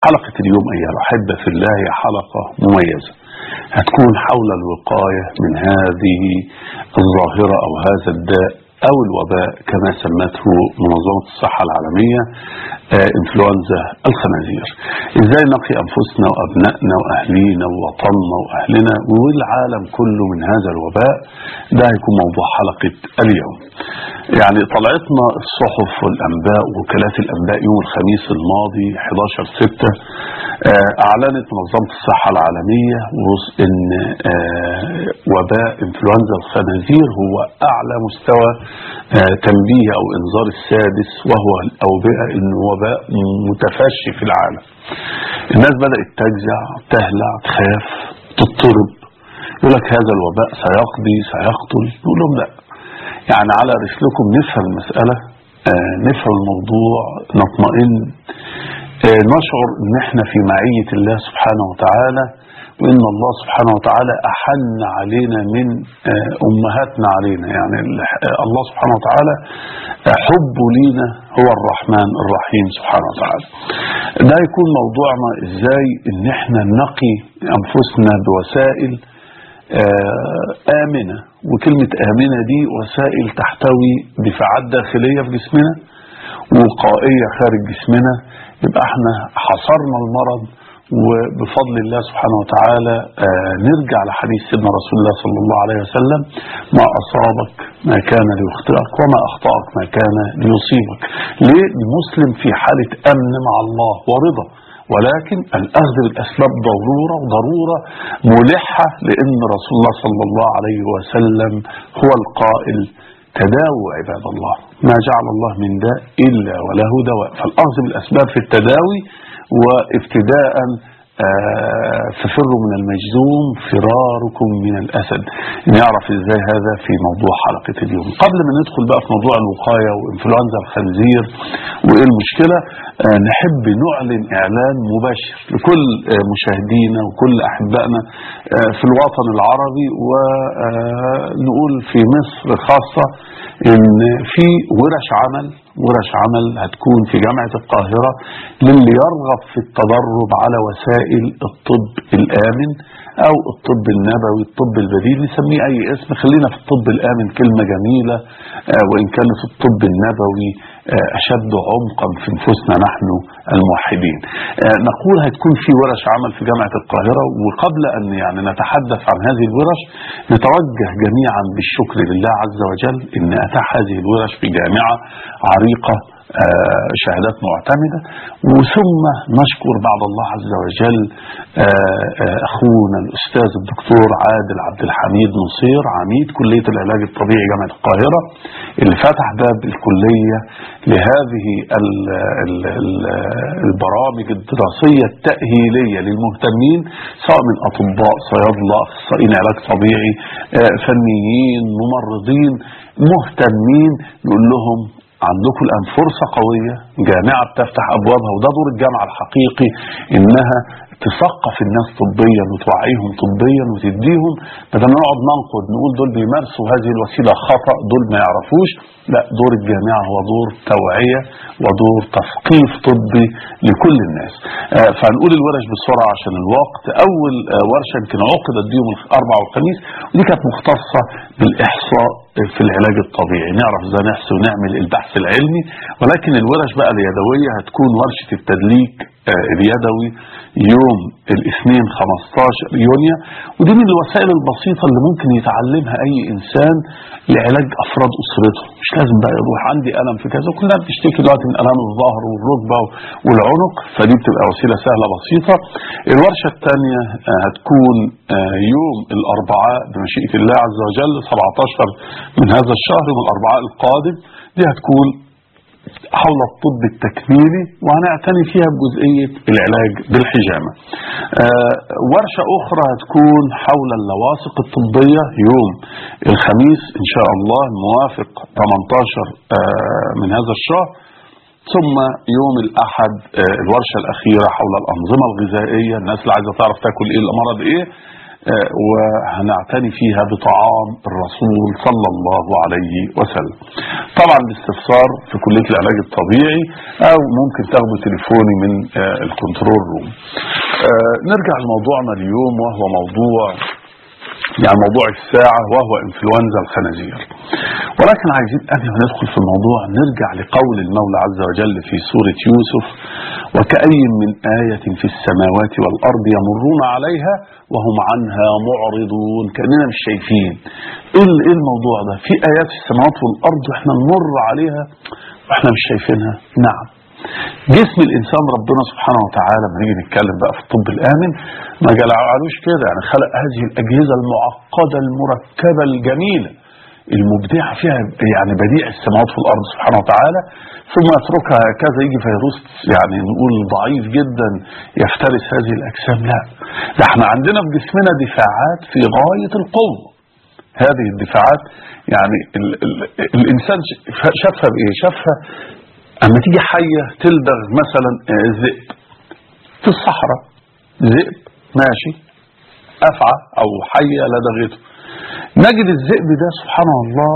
حلقة اليوم أيها الأحبة في الله هي حلقة مميزة هتكون حول الوقاية من هذه الظاهرة أو هذا الداء أو الوباء كما سمته منظمة الصحة العالمية آه انفلونزا الخنازير ازاي نقي انفسنا وابنائنا واهلينا ووطننا واهلنا والعالم كله من هذا الوباء ده هيكون موضوع حلقة اليوم يعني طلعتنا الصحف والانباء وكالات الانباء يوم الخميس الماضي 11 6 آه اعلنت منظمة الصحة العالمية ان آه وباء انفلونزا الخنازير هو اعلى مستوى تنبيه او انذار السادس وهو الاوبئة انه وباء متفشي في العالم الناس بدأت تجزع تهلع تخاف تضطرب يقول لك هذا الوباء سيقضي سيقتل نقول لهم لا يعني على رسلكم نفهم المسألة آه نفهم الموضوع نطمئن آه نشعر ان احنا في معية الله سبحانه وتعالى وان الله سبحانه وتعالى احن علينا من آه امهاتنا علينا يعني الله سبحانه وتعالى حبه لينا هو الرحمن الرحيم سبحانه وتعالى ده يكون موضوعنا ازاي ان احنا نقي انفسنا بوسائل آمنة وكلمة آمنة دي وسائل تحتوي دفاعات داخلية في جسمنا وقائية خارج جسمنا يبقى احنا حصرنا المرض وبفضل الله سبحانه وتعالى نرجع لحديث سيدنا رسول الله صلى الله عليه وسلم ما أصابك ما كان ليخطئك وما أخطأك ما كان ليصيبك ليه المسلم في حالة أمن مع الله ورضا ولكن الأخذ بالأسباب ضرورة وضرورة ملحة لأن رسول الله صلى الله عليه وسلم هو القائل تداووا عباد الله ما جعل الله من داء إلا وله دواء فالأخذ بالأسباب في التداوي وابتداء ففروا من المجذوم فراركم من الأسد نعرف ازاي هذا في موضوع حلقة اليوم قبل ما ندخل بقى في موضوع الوقاية وانفلونزا الخنزير وايه المشكلة نحب نعلن اعلان مباشر لكل مشاهدينا وكل احبائنا في الوطن العربي ونقول في مصر خاصة ان في ورش عمل ورش عمل هتكون في جامعة القاهرة للي يرغب في التدرب على وسائل الطب الآمن أو الطب النبوي الطب البديل نسميه أي اسم خلينا في الطب الآمن كلمة جميلة وإن كانت الطب النبوي أشد عمقا في نفوسنا نحن الموحدين نقول هتكون في ورش عمل في جامعة القاهرة وقبل أن يعني نتحدث عن هذه الورش نتوجه جميعا بالشكر لله عز وجل أن أتاح هذه الورش في جامعة عريقة شهادات معتمدة وثم نشكر بعد الله عز وجل أخونا الأستاذ الدكتور عادل عبد الحميد نصير عميد كلية العلاج الطبيعي جامعة القاهرة اللي فتح باب الكلية لهذه ال ال ال البرامج الدراسية التأهيلية للمهتمين سواء من أطباء صيادلة أخصائيين علاج طبيعي فنيين ممرضين مهتمين نقول لهم عندكم الآن فرصة قوية جامعة بتفتح أبوابها وده دور الجامعة الحقيقي إنها تثقف الناس طبيا وتوعيهم طبيا وتديهم بدل ما نقعد ننقد نقول دول بيمارسوا هذه الوسيلة خطأ دول ما يعرفوش لا دور الجامعة هو دور توعية ودور تثقيف طبي لكل الناس آه فهنقول الورش بسرعة عشان الوقت أول آه ورشة يمكن عقدت بيوم الأربع والخميس ودي كانت مختصة بالإحصاء في العلاج الطبيعي نعرف ازاي نحصي ونعمل البحث العلمي ولكن الورش بقى اليدوية هتكون ورشة التدليك آه اليدوي يوم الاثنين 15 يونيو ودي من الوسائل البسيطة اللي ممكن يتعلمها أي إنسان لعلاج أفراد أسرته مش لازم بقى يروح عندي ألم في كذا كلنا بتشتكي دلوقتي من ألام الظهر والركبة والعنق فدي بتبقى وسيلة سهلة بسيطة الورشة الثانية هتكون يوم الأربعاء بمشيئة الله عز وجل 17 من هذا الشهر من الأربعاء القادم دي هتكون حول الطب التكميلي وهنعتني فيها بجزئية العلاج بالحجامة آه ورشة أخرى هتكون حول اللواصق الطبية يوم الخميس إن شاء الله موافق 18 آه من هذا الشهر ثم يوم الأحد آه الورشة الأخيرة حول الأنظمة الغذائية الناس اللي عايزة تعرف تاكل إيه المرض إيه آه، وهنعتني فيها بطعام الرسول صلى الله عليه وسلم طبعا الاستفسار في كلية العلاج الطبيعي او ممكن تاخدوا تليفوني من آه، الكنترول روم آه، نرجع لموضوعنا اليوم وهو موضوع يعني موضوع الساعة وهو انفلونزا الخنازير ولكن عايزين قبل ما ندخل في الموضوع نرجع لقول المولى عز وجل في سورة يوسف وكأي من آية في السماوات والأرض يمرون عليها وهم عنها معرضون كأننا مش شايفين ايه ال- إيه الموضوع ده في آيات في السماوات والأرض واحنا نمر عليها واحنا مش شايفينها نعم جسم الانسان ربنا سبحانه وتعالى لما نيجي نتكلم بقى في الطب الامن ما جعلوش كده يعني خلق هذه الاجهزه المعقده المركبه الجميله المبدعه فيها يعني بديع السماوات والارض سبحانه وتعالى ثم يتركها هكذا يجي فيروس يعني نقول ضعيف جدا يفترس هذه الاجسام لا ده احنا عندنا في جسمنا دفاعات في غايه القوه هذه الدفاعات يعني ال ال الانسان ش- شافها بايه شافها اما تيجي حيه تلدغ مثلا آه، ذئب في الصحراء ذئب ماشي افعى او حيه لدغته نجد الذئب ده سبحان الله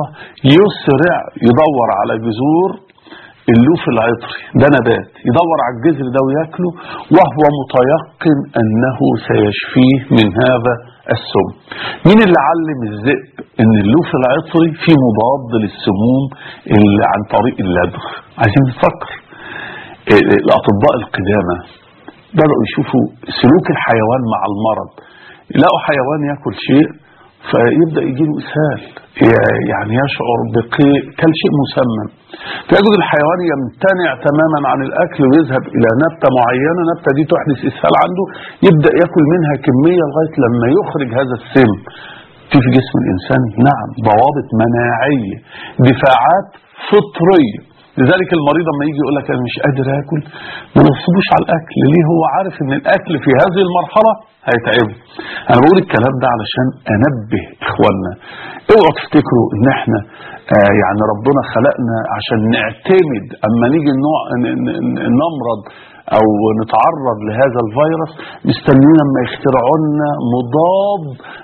يسرع يدور على جذور اللوف العطري ده نبات يدور على الجذر ده وياكله وهو متيقن انه سيشفيه من هذا السم مين اللي علم الذئب ان اللوف العطري فيه مضاد للسموم اللي عن طريق اللدغ عايزين نفكر ال- الاطباء القدامى بدأوا يشوفوا سلوك الحيوان مع المرض يلاقوا حيوان ياكل شيء فيبدأ يجيله إسهال ي- يعني يشعر بقيء كالشيء مسمم فيجد الحيوان يمتنع تماما عن الأكل ويذهب إلى نبتة معينة نبتة دي تحدث إسهال عنده يبدأ ياكل منها كمية لغاية لما يخرج هذا السم في في جسم الإنسان نعم ضوابط مناعية دفاعات فطرية لذلك المريض لما يجي يقول لك انا مش قادر اكل ما نصبوش على الاكل ليه هو عارف ان الاكل في هذه المرحله هيتعبه انا بقول الكلام ده علشان انبه اخواننا اوعوا تفتكروا ان احنا آه يعني ربنا خلقنا عشان نعتمد اما نيجي نوع ن- ن- ن- نمرض او نتعرض لهذا الفيروس مستنيين لما يخترعوا لنا مضاد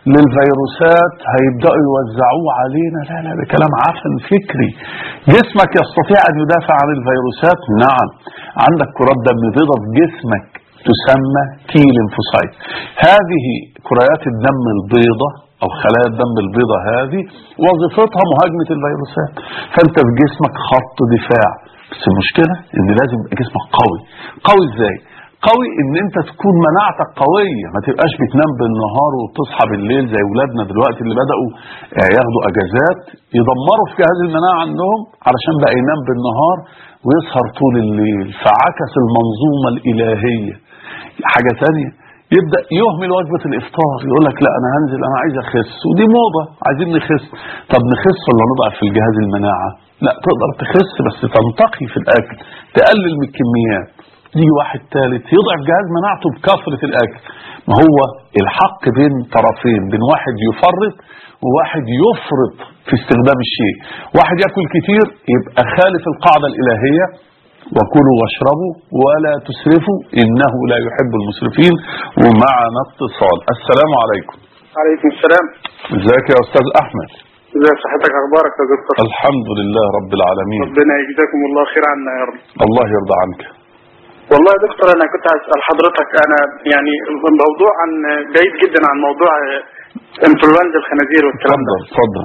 للفيروسات هيبداوا يوزعوه علينا لا لا ده كلام عفن فكري جسمك يستطيع ان يدافع عن الفيروسات نعم عندك كرات دم بيضاء في جسمك تسمى تي ليمفوسايت هذه كريات الدم البيضاء او خلايا الدم البيضاء هذه وظيفتها مهاجمه الفيروسات فانت في جسمك خط دفاع بس المشكله ان لازم يبقى جسمك قوي قوي ازاي قوي ان انت تكون مناعتك قويه ما تبقاش بتنام بالنهار وتصحى بالليل زي ولادنا دلوقتي اللي بداوا آه، ياخدوا اجازات يدمروا في جهاز المناعه عندهم علشان بقى ينام بالنهار ويسهر طول الليل فعكس المنظومه الالهيه حاجه ثانيه يبدا يهمل وجبه الافطار يقول لك لا انا هنزل انا عايز اخس ودي موضه عايزين نخس طب نخس ولا نضعف في الجهاز المناعه لا تقدر تخس بس تنتقي في الاكل تقلل من الكميات يجي واحد ثالث يضعف جهاز مناعته بكثره الاكل ما هو الحق بين طرفين بين واحد يفرط وواحد يفرط في استخدام الشيء واحد ياكل كتير يبقى خالف القاعده الالهيه وكلوا واشربوا ولا تسرفوا انه لا يحب المسرفين ومعنا اتصال السلام عليكم عليكم السلام ازيك يا استاذ احمد ازي صحتك اخبارك يا دكتور الحمد لله رب العالمين ربنا يجزاكم الله خير عنا يا رب الله يرضى عنك والله يا دكتور انا كنت عايز اسال حضرتك انا يعني الموضوع عن بعيد جدا عن موضوع انفلونزا الخنازير والكلام ده اتفضل اتفضل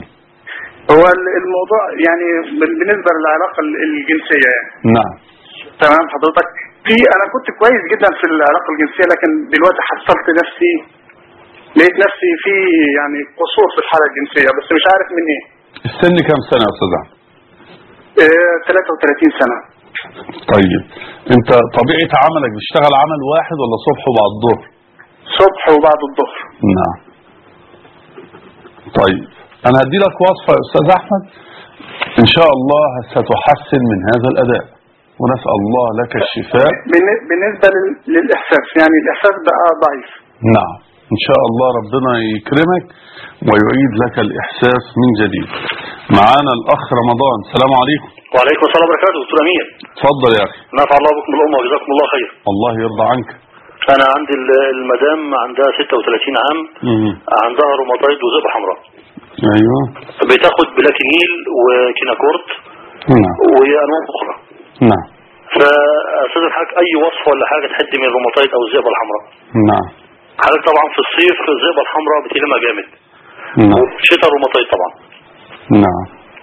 هو ال- الموضوع يعني بال- بالنسبه للعلاقه ال- الجنسيه يعني نعم تمام حضرتك في انا كنت كويس جدا في العلاقه الجنسيه لكن دلوقتي حصلت نفسي لقيت نفسي في يعني قصور في الحاله الجنسيه بس مش عارف من ايه السن كام سنه يا استاذ احمد آه، 33 سنه طيب انت طبيعه عملك بتشتغل عمل واحد ولا صبح وبعد الظهر صبح وبعد الظهر نعم طيب انا هدي لك وصفه يا استاذ احمد ان شاء الله ستحسن من هذا الاداء ونسال الله لك الشفاء بالن- بالنسبة لل- للإحساس يعني الإحساس بقى ضعيف نعم ان شاء الله ربنا يكرمك ويعيد لك الاحساس من جديد معانا الاخ رمضان السلام عليكم وعليكم السلام وبركاته دكتور امير اتفضل يا اخي نفع الله بكم الامه وجزاكم الله خير الله يرضى عنك انا عندي ال- المدام عندها 36 عام مم. عندها روماتايد وذئبه حمراء ايوه بتاخد بلاتينيل وكيناكورت نعم وانواع اخرى نعم فاستاذ الحاج اي وصفه ولا حاجه تحد من الروماتايد او الذئبه الحمراء نعم حضرتك طبعا في الصيف الذئبه الحمراء بتلمها جامد نعم وفي الشتاء الروماتايد طبعا نعم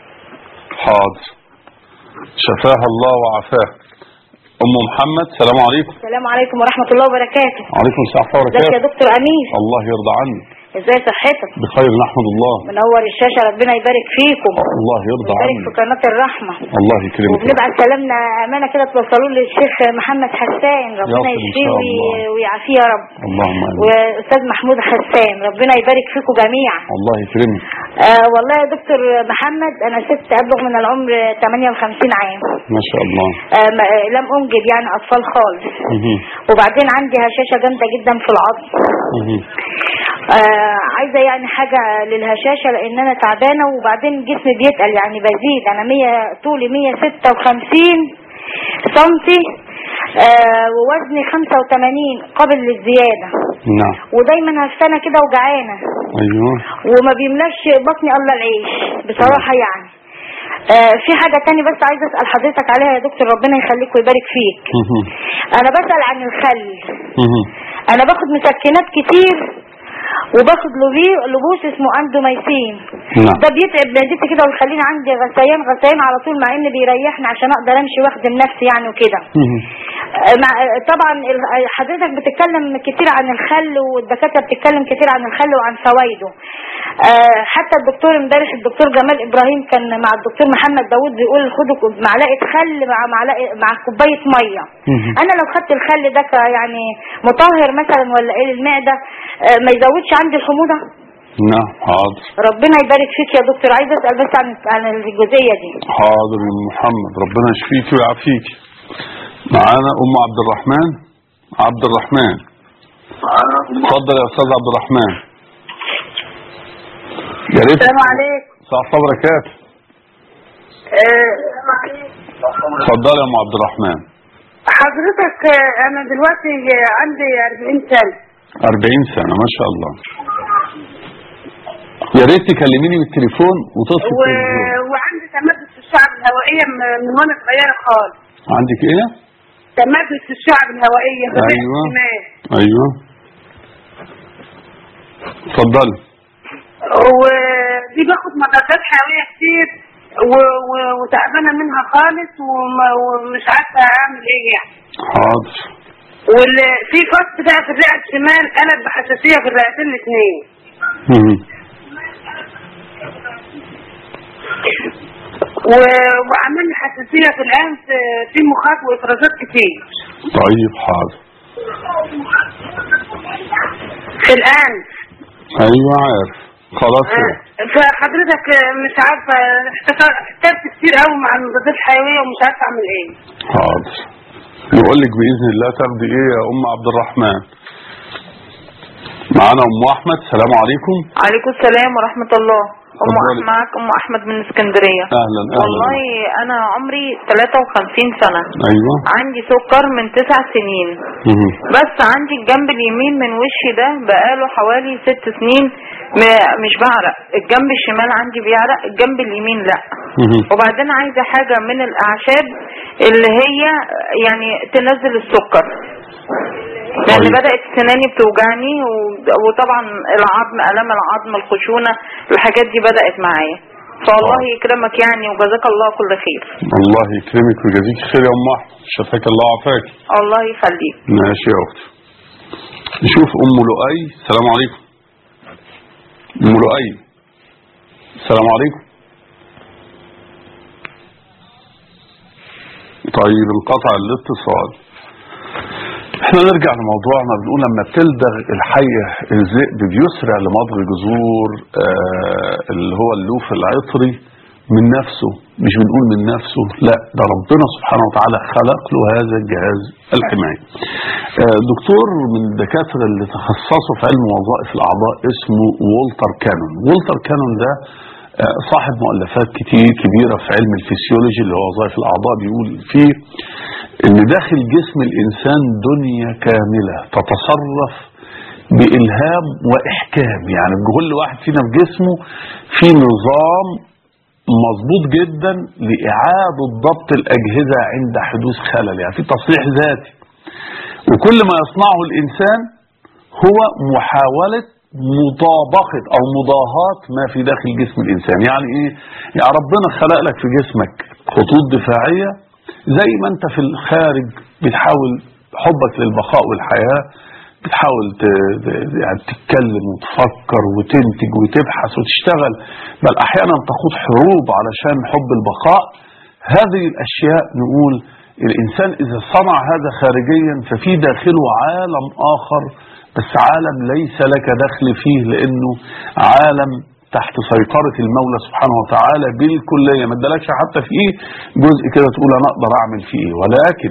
حاضر شفاها الله وعافاها ام محمد السلام عليكم السلام عليكم ورحمة الله وبركاته وعليكم السلام ورحمه الله ازيك يا وبركاته دكتور أمير الله يرضى عنك ازاي صحتك بخير نحمد الله منور الشاشة ربنا يبارك فيكم الله يرضى ويبارك في عنك قناة الرحمة الله يكرمك وبنبعت سلامنا أمانة كده توصلوا للشيخ محمد حسان ربنا يصل إن يشفيه شاء وي- الله. ويعافيه يا رب اللهم امين وأستاذ محمود حسان ربنا يبارك فيكم جميعا الله يكرمك آه والله يا دكتور محمد أنا ست أبلغ من العمر 58 عام ما شاء الله آه ما- آه، لم أنجب يعني أطفال خالص مهم. وبعدين عندي هشاشة جامدة جدا في العظم مهم. آه عايزه يعني حاجه للهشاشه لان انا تعبانه وبعدين جسمي بيتقل يعني بزيد انا 100 طولي 156 سنتي آه ووزني 85 قابل للزياده نعم ودايما هفتانه كده وجعانه ايوه وما بيملاش بطني الا العيش بصراحه يعني آه في حاجه تاني بس عايزه اسال حضرتك عليها يا دكتور ربنا يخليك ويبارك فيك مهم. انا بسال عن الخل مهم. انا باخد مسكنات كتير وباخد لوبي- لبوس اسمه اندوميسين نعم ده بيتعب معدتي كده ويخليني عندي غثيان غثيان على طول مع ان بيريحني عشان اقدر امشي واخدم نفسي يعني وكده مهم. آه، مع آه، طبعا ال- آه، حضرتك بتتكلم كتير عن الخل والدكاتره بتتكلم كتير عن الخل وعن فوائده آه، حتى الدكتور امبارح الدكتور جمال ابراهيم كان مع الدكتور محمد داوود بيقول خدوا كوب- معلقه خل مع معلقه مع كوبايه ميه مهم. انا لو خدت الخل ده ك- يعني مطهر مثلا ولا ايه للمعده آه، ما يزودش عندي الحموضه نعم حاضر ربنا يبارك فيك يا دكتور عايزه اسال بس عن عن الجزئيه دي حاضر يا أم محمد ربنا يشفيك ويعافيك معانا ام عبد الرحمن عبد الرحمن اتفضل يا استاذ عبد الرحمن يا ريت السلام عليكم السلام عليكم وبركاته اتفضل يا ام عبد الرحمن حضرتك آه، انا دلوقتي آه، عندي 40 سنه 40 سنه ما شاء الله يا ريت تكلميني بالتليفون وتصل و... وعندي تمدد في الشعب الهوائيه م- من وانا صغيره خالص عندك ايه تمدد في الشعب الهوائيه في الرئة أيوة. الشمال. ايوه اتفضلي ودي باخد مضادات حيويه كتير و... و... وتعبانه منها خالص وما... ومش عارفه اعمل ايه يعني حاضر وفي فص بقى في الرئه الشمال قلب بحساسيه في الرئتين الاثنين مم. و... وعمل لي حساسيه في الانف آه، في مخاط وافرازات كتير طيب حاضر في الانف ايوه عارف خلاص كده. فحضرتك مش عارفه احترت كتير قوي مع المضادات الحيويه ومش عارفه اعمل ايه حاضر نقول لك باذن الله تاخدي ايه يا ام عبد الرحمن معانا ام احمد السلام عليكم عليكم السلام ورحمة الله أم اتفضلي. أح- معك أم أحمد من اسكندرية اهلا اهلا والله أنا عمري 53 سنة ايوه عندي سكر من تسع سنين مهم. بس عندي الجنب اليمين من وشي ده بقاله حوالي ست سنين م- مش بعرق الجنب الشمال عندي بيعرق الجنب اليمين لا مهم. وبعدين عايزة حاجة من الأعشاب اللي هي يعني تنزل السكر لأن طيب. بدأت سناني بتوجعني و- وطبعا العظم ألم العظم الخشونة الحاجات دي بدأت معايا فالله طيب. يكرمك يعني وجزاك الله كل خير الله يكرمك ويجازيك خير يا ام احمد شفاك الله وعافاك الله يخليك ماشي يا اختي نشوف ام لؤي السلام عليكم ام لؤي السلام عليكم طيب انقطع الاتصال احنا نرجع لموضوعنا بنقول لما بتلدغ الحية الذئب بيسرع لمضغ جذور آه اللي هو اللوف العطري من نفسه مش بنقول من نفسه لا ده ربنا سبحانه وتعالى خلق له هذا الجهاز الحماية آه دكتور من الدكاترة اللي تخصصوا في علم وظائف الأعضاء اسمه وولتر كانون وولتر كانون ده آه، صاحب مؤلفات كتير كبيرة في علم الفسيولوجي اللي هو وظائف الأعضاء بيقول فيه إن داخل جسم الإنسان دنيا كاملة تتصرف بإلهام وإحكام يعني كل واحد فينا في جسمه في نظام مظبوط جدا لإعادة ضبط الأجهزة عند حدوث خلل يعني في تصليح ذاتي وكل ما يصنعه الإنسان هو محاولة مطابقة أو مضاهاة ما في داخل جسم الإنسان يعني إيه؟ يعني ربنا خلق لك في جسمك خطوط دفاعية زي ما أنت في الخارج بتحاول حبك للبقاء والحياة بتحاول ت- ت- يعني تتكلم وتفكر وتنتج وتبحث وتشتغل بل أحيانا تخوض حروب علشان حب البقاء هذه الأشياء نقول الإنسان إذا صنع هذا خارجيا ففي داخله عالم آخر بس عالم ليس لك دخل فيه لأنه عالم تحت سيطرة المولى سبحانه وتعالى بالكلية ما ادالكش حتى في ايه جزء كده تقول انا اقدر اعمل فيه ايه ولكن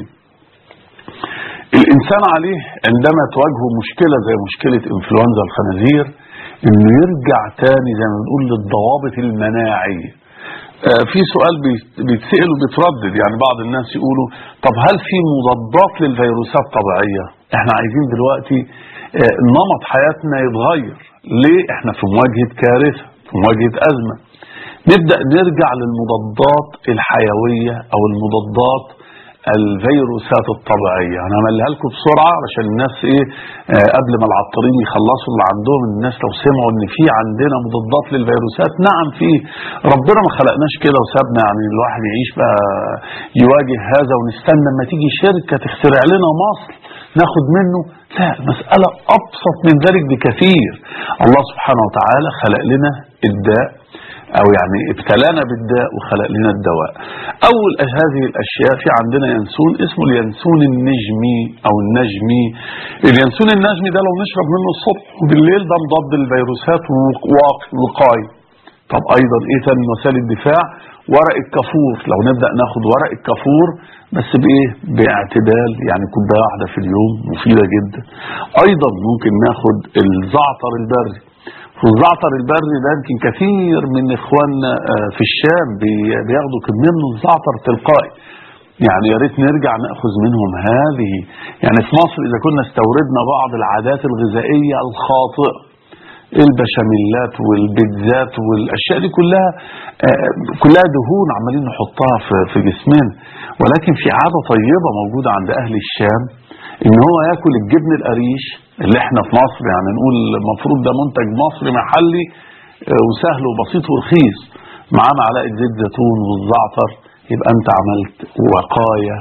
الانسان عليه عندما تواجهه مشكلة زي مشكلة انفلونزا الخنازير انه يرجع تاني زي ما بنقول للضوابط المناعية آه، في سؤال بيت- بيتسأل وبيتردد يعني بعض الناس يقولوا طب هل في مضادات للفيروسات طبيعية احنا عايزين دلوقتي آه، نمط حياتنا يتغير ليه احنا في مواجهة كارثة في مواجهة أزمة نبدأ نرجع للمضادات الحيوية أو المضادات الفيروسات الطبيعية أنا هعملها لكم بسرعة عشان الناس إيه آه قبل ما العطارين يخلصوا اللي عندهم الناس لو سمعوا إن في عندنا مضادات للفيروسات نعم في ربنا ما خلقناش كده وسابنا يعني الواحد يعيش بقى يواجه هذا ونستنى لما تيجي شركة تخترع لنا مصر ناخد منه لا مسألة أبسط من ذلك بكثير الله سبحانه وتعالى خلق لنا الداء او يعني ابتلانا بالداء وخلق لنا الدواء اول هذه الاشياء في عندنا ينسون اسمه اليانسون النجمي او النجمي اليانسون النجمي ده لو نشرب منه الصبح وبالليل ده مضاد للفيروسات ووقاي طب ايضا ايه تاني من وسائل الدفاع ورق الكافور لو نبدا ناخد ورق الكافور بس بايه باعتدال يعني كوبايه واحده في اليوم مفيده جدا ايضا ممكن ناخد الزعتر البري والزعتر البري ده يمكن كثير من اخواننا آه، في الشام بي- بياخدوا كميه من الزعتر تلقائي يعني يا ريت نرجع ناخذ منهم هذه يعني في مصر اذا كنا استوردنا بعض العادات الغذائيه الخاطئه البشاميلات والبيتزات والاشياء دي كلها آه، كلها دهون عمالين نحطها في في جسمنا ولكن في عاده طيبه موجوده عند اهل الشام ان هو ياكل الجبن القريش اللي احنا في مصر يعني نقول المفروض ده منتج مصري محلي آه، وسهل وبسيط ورخيص معاه معلقه زيت زيتون والزعتر يبقى انت عملت وقايه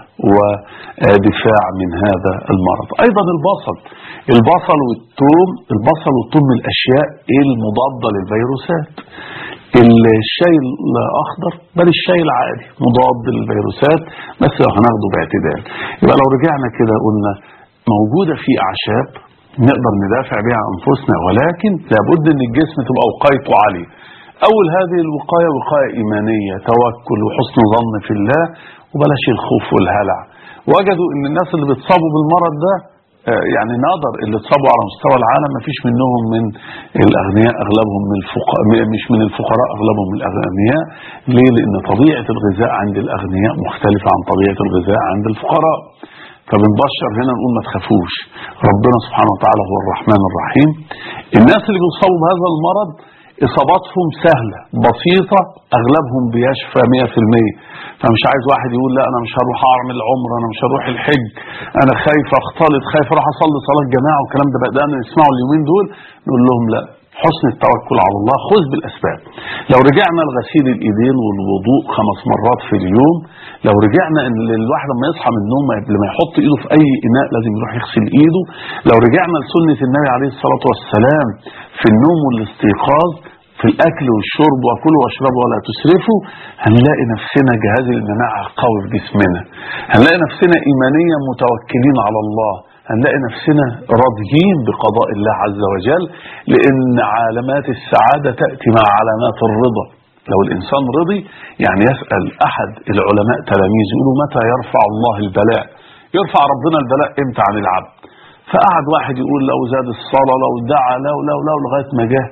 ودفاع من هذا المرض ايضا البصل البصل والثوم البصل والثوم من الاشياء المضاده للفيروسات الشاي الاخضر بل الشاي العادي مضاد للفيروسات بس لو هناخده باعتدال يبقى لو رجعنا كده قلنا موجوده في اعشاب نقدر ندافع بها عن انفسنا ولكن لابد ان الجسم تبقى وقايته عاليه اول هذه الوقايه وقايه ايمانيه توكل وحسن ظن في الله وبلاش الخوف والهلع وجدوا ان الناس اللي بيتصابوا بالمرض ده آه، يعني نقدر اللي اتصابوا على مستوى العالم ما فيش منهم من الاغنياء اغلبهم من الفقراء مش من الفقراء اغلبهم من الاغنياء ليه لان طبيعه الغذاء عند الاغنياء مختلفه عن طبيعه الغذاء عند الفقراء فبنبشر هنا نقول ما تخافوش ربنا سبحانه وتعالى هو الرحمن الرحيم الناس اللي بيصابوا بهذا المرض اصاباتهم سهله بسيطه اغلبهم بيشفى 100% فمش عايز واحد يقول لا انا مش هروح اعمل عمره انا مش هروح الحج انا خايف اختلط خايف اروح اصلي صلاه جماعه والكلام ده بدانا نسمعه اليومين دول نقول لهم لا حسن التوكل على الله خذ بالاسباب لو رجعنا لغسيل الايدين والوضوء خمس مرات في اليوم لو رجعنا ان الواحد لما يصحى من النوم قبل ما يحط ايده في اي اناء لازم يروح يغسل ايده لو رجعنا لسنه النبي عليه الصلاه والسلام في النوم والاستيقاظ في الاكل والشرب وكلوا واشربوا ولا تسرفوا هنلاقي نفسنا جهاز المناعه قوي في جسمنا هنلاقي نفسنا ايمانيا متوكلين على الله هنلاقي نفسنا راضيين بقضاء الله عز وجل لان علامات السعاده تاتي مع علامات الرضا لو الانسان رضي يعني يسال احد العلماء تلاميذ يقولوا متى يرفع الله البلاء يرفع ربنا البلاء امتى عن العبد فقعد واحد يقول لو زاد الصلاه لو دعا لو لو لو لغايه ما جه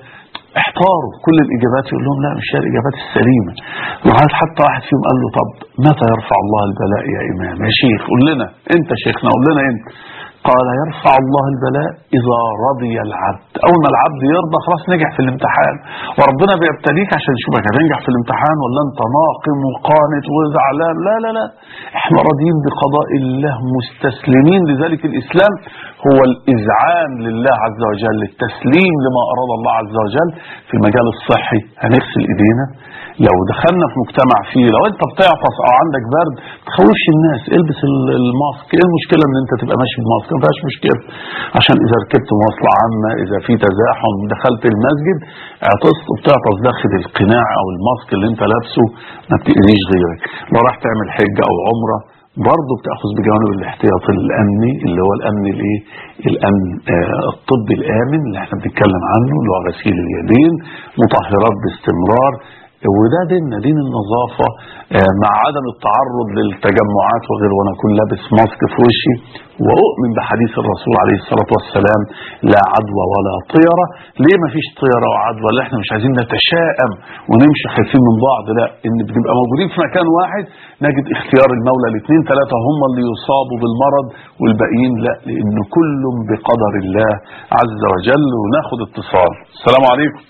احتاروا كل الاجابات يقول لهم لا مش هي الاجابات السليمه لغايه حتى واحد فيهم قال له طب متى يرفع الله البلاء يا امام يا شيخ قول لنا انت شيخنا قول لنا انت قال يرفع الله البلاء إذا رضي العبد أول ما العبد يرضى خلاص نجح في الامتحان وربنا بيبتليك عشان يشوفك هتنجح في الامتحان ولا أنت ناقم وقانت وزعلان لا لا لا احنا راضيين بقضاء الله مستسلمين لذلك الإسلام هو الإذعان لله عز وجل التسليم لما أراد الله عز وجل في المجال الصحي هنغسل إيدينا لو دخلنا في مجتمع فيه لو انت بتعطس او عندك برد تخوفش الناس البس ال- الماسك ايه المشكله ان انت تبقى ماشي بماسك ما فيهاش مشكله عشان اذا ركبت مواصله عامه اذا في تزاحم دخلت المسجد عطست وبتعطس داخل القناع او الماسك اللي انت لابسه ما بتاذيش غيرك لو راح تعمل حجه او عمره برضه بتاخذ بجوانب الاحتياط الامني اللي هو الامن الايه الامن آه الطبي الامن اللي احنا بنتكلم عنه اللي هو غسيل اليدين مطهرات باستمرار وده ديننا دين النظافة آه، مع عدم التعرض للتجمعات وغيره وانا اكون لابس ماسك في وشي واؤمن بحديث الرسول عليه الصلاة والسلام لا عدوى ولا طيرة ليه ما فيش طيرة وعدوى اللي احنا مش عايزين نتشائم ونمشي خايفين من بعض لا ان بنبقى موجودين في مكان واحد نجد اختيار المولى الاثنين ثلاثة هم اللي يصابوا بالمرض والباقيين لا لان كل بقدر الله عز وجل وناخد اتصال السلام عليكم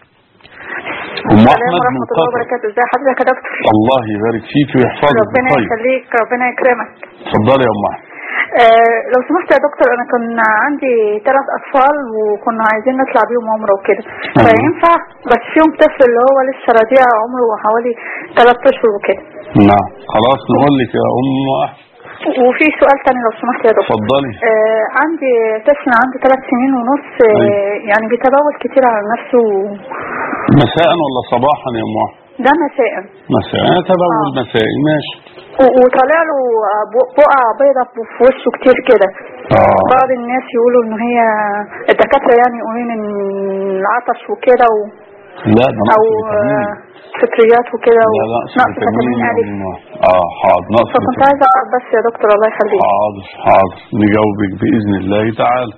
ام السلام احمد من ورحمة الله قطر وبركاته ازي حضرتك يا دكتور الله يبارك فيك ويحفظك ربنا طيب يخليك ربنا يكرمك اتفضلي يا ام احمد آه لو سمحت يا دكتور انا كان عندي ثلاث اطفال وكنا عايزين نطلع بيهم عمره وكده أيوة. فينفع بس فيهم طفل اللي هو لسه رضيع عمره حوالي ثلاث اشهر وكده نعم خلاص نقول لك يا ام احمد وفي سؤال تاني لو سمحت يا دكتور اتفضلي آه عندي طفل عنده ثلاث سنين ونص آه أيوة. يعني بيتبول كتير على نفسه مساء ولا صباحا يا ام احمد ده مساء مساء تبول آه. مسائي ماشي و- وطالع له بق- بقع بيضة في وشه كتير كده اه بعض الناس يقولوا ان هي الدكاترة يعني يقولون ان العطش وكده و... لا ده نقص او فيتامين آه، فطريات وكده لا لا ونقص نقص فيتامين فيتامين يا ألف ام أحمد. اه حاضر نقص فكنت فيتامين عايزة اعرف بس يا دكتور الله يخليك حاضر حاضر نجاوبك باذن الله تعالى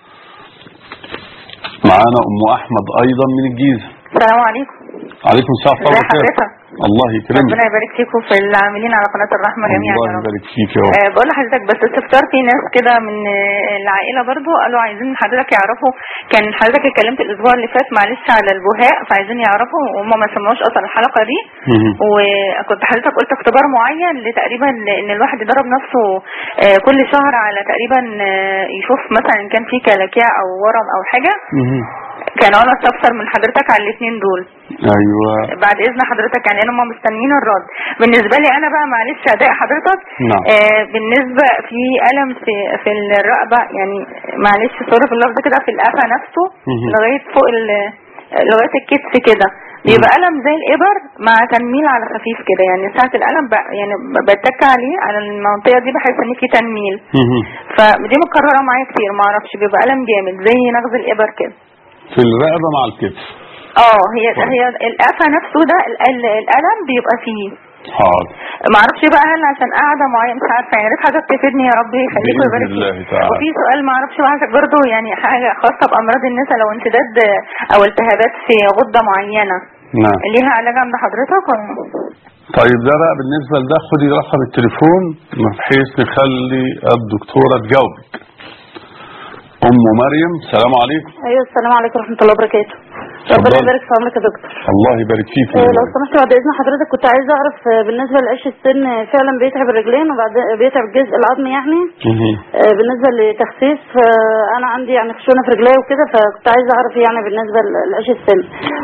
معانا ام احمد ايضا من الجيزه السلام عليكم عليكم السلام ورحمه ازي الله وبركاته حضرتك الله يكرمك ربنا يبارك فيكم في العاملين على قناة الرحمة جميعا الله يا رب يبارك فيك يا رب آه، بقول لحضرتك بس استفسار في ناس كده من آه، العائلة برضو قالوا عايزين حضرتك يعرفوا كان حضرتك اتكلمت الاسبوع اللي فات معلش على البهاء فعايزين يعرفوا وهم ما سمعوش اصلا الحلقة دي مهم. وكنت حضرتك قلت اختبار معين لتقريبا ان الواحد يدرب نفسه آه، كل شهر على تقريبا آه، يشوف مثلا ان كان في كلاكيع او ورم او حاجة مهم. كان انا استفسر من حضرتك على الاثنين دول ايوه بعد اذن حضرتك يعني هم مستنيين الرد بالنسبه لي انا بقى معلش اداء حضرتك نعم. آه بالنسبه في الم في في الرقبه يعني معلش سوري في اللفظ كده في القفا نفسه مهم. لغايه فوق ال- لغايه الكتف كده بيبقى الم زي الابر مع تنميل على خفيف كده يعني ساعه الالم ب- يعني ب- بتك عليه على المنطقه دي بحس ان في تنميل مهم. فدي مكرره معايا كتير ما اعرفش بيبقى الم جامد زي نغز الابر كده في الرقبه مع الكتف اه هي هي القفا نفسه ده ال- ال- الالم بيبقى فيه حاضر ما اعرفش بقى هل عشان قاعده معينه مش عارفه يعني يا ريت حضرتك تفيدني يا رب يخليك بإذن ويبارك الله فيك تعالى. وفي سؤال ما اعرفش بقى حضرتك برضه يعني حاجه خاصه بامراض النساء لو انسداد او التهابات في غده معينه نعم ليها علاج عند حضرتك ولا طيب ده بقى بالنسبة لده خدي رقم التليفون بحيث نخلي الدكتورة تجاوبك أم مريم السلام عليكم ايوه السلام عليكم ورحمة الله وبركاته ربنا اتفضلي. يبارك في عمرك يا دكتور الله يبارك فيك آه، لو سمحت بعد اذن حضرتك كنت عايزه اعرف آه، بالنسبه لقش السن آه، فعلا بيتعب الرجلين وبعد بيتعب الجزء العظمي يعني مهم. آه، بالنسبه لتخسيس آه، انا عندي يعني خشونه في رجلي وكده فكنت عايزه اعرف يعني بالنسبه لقش السن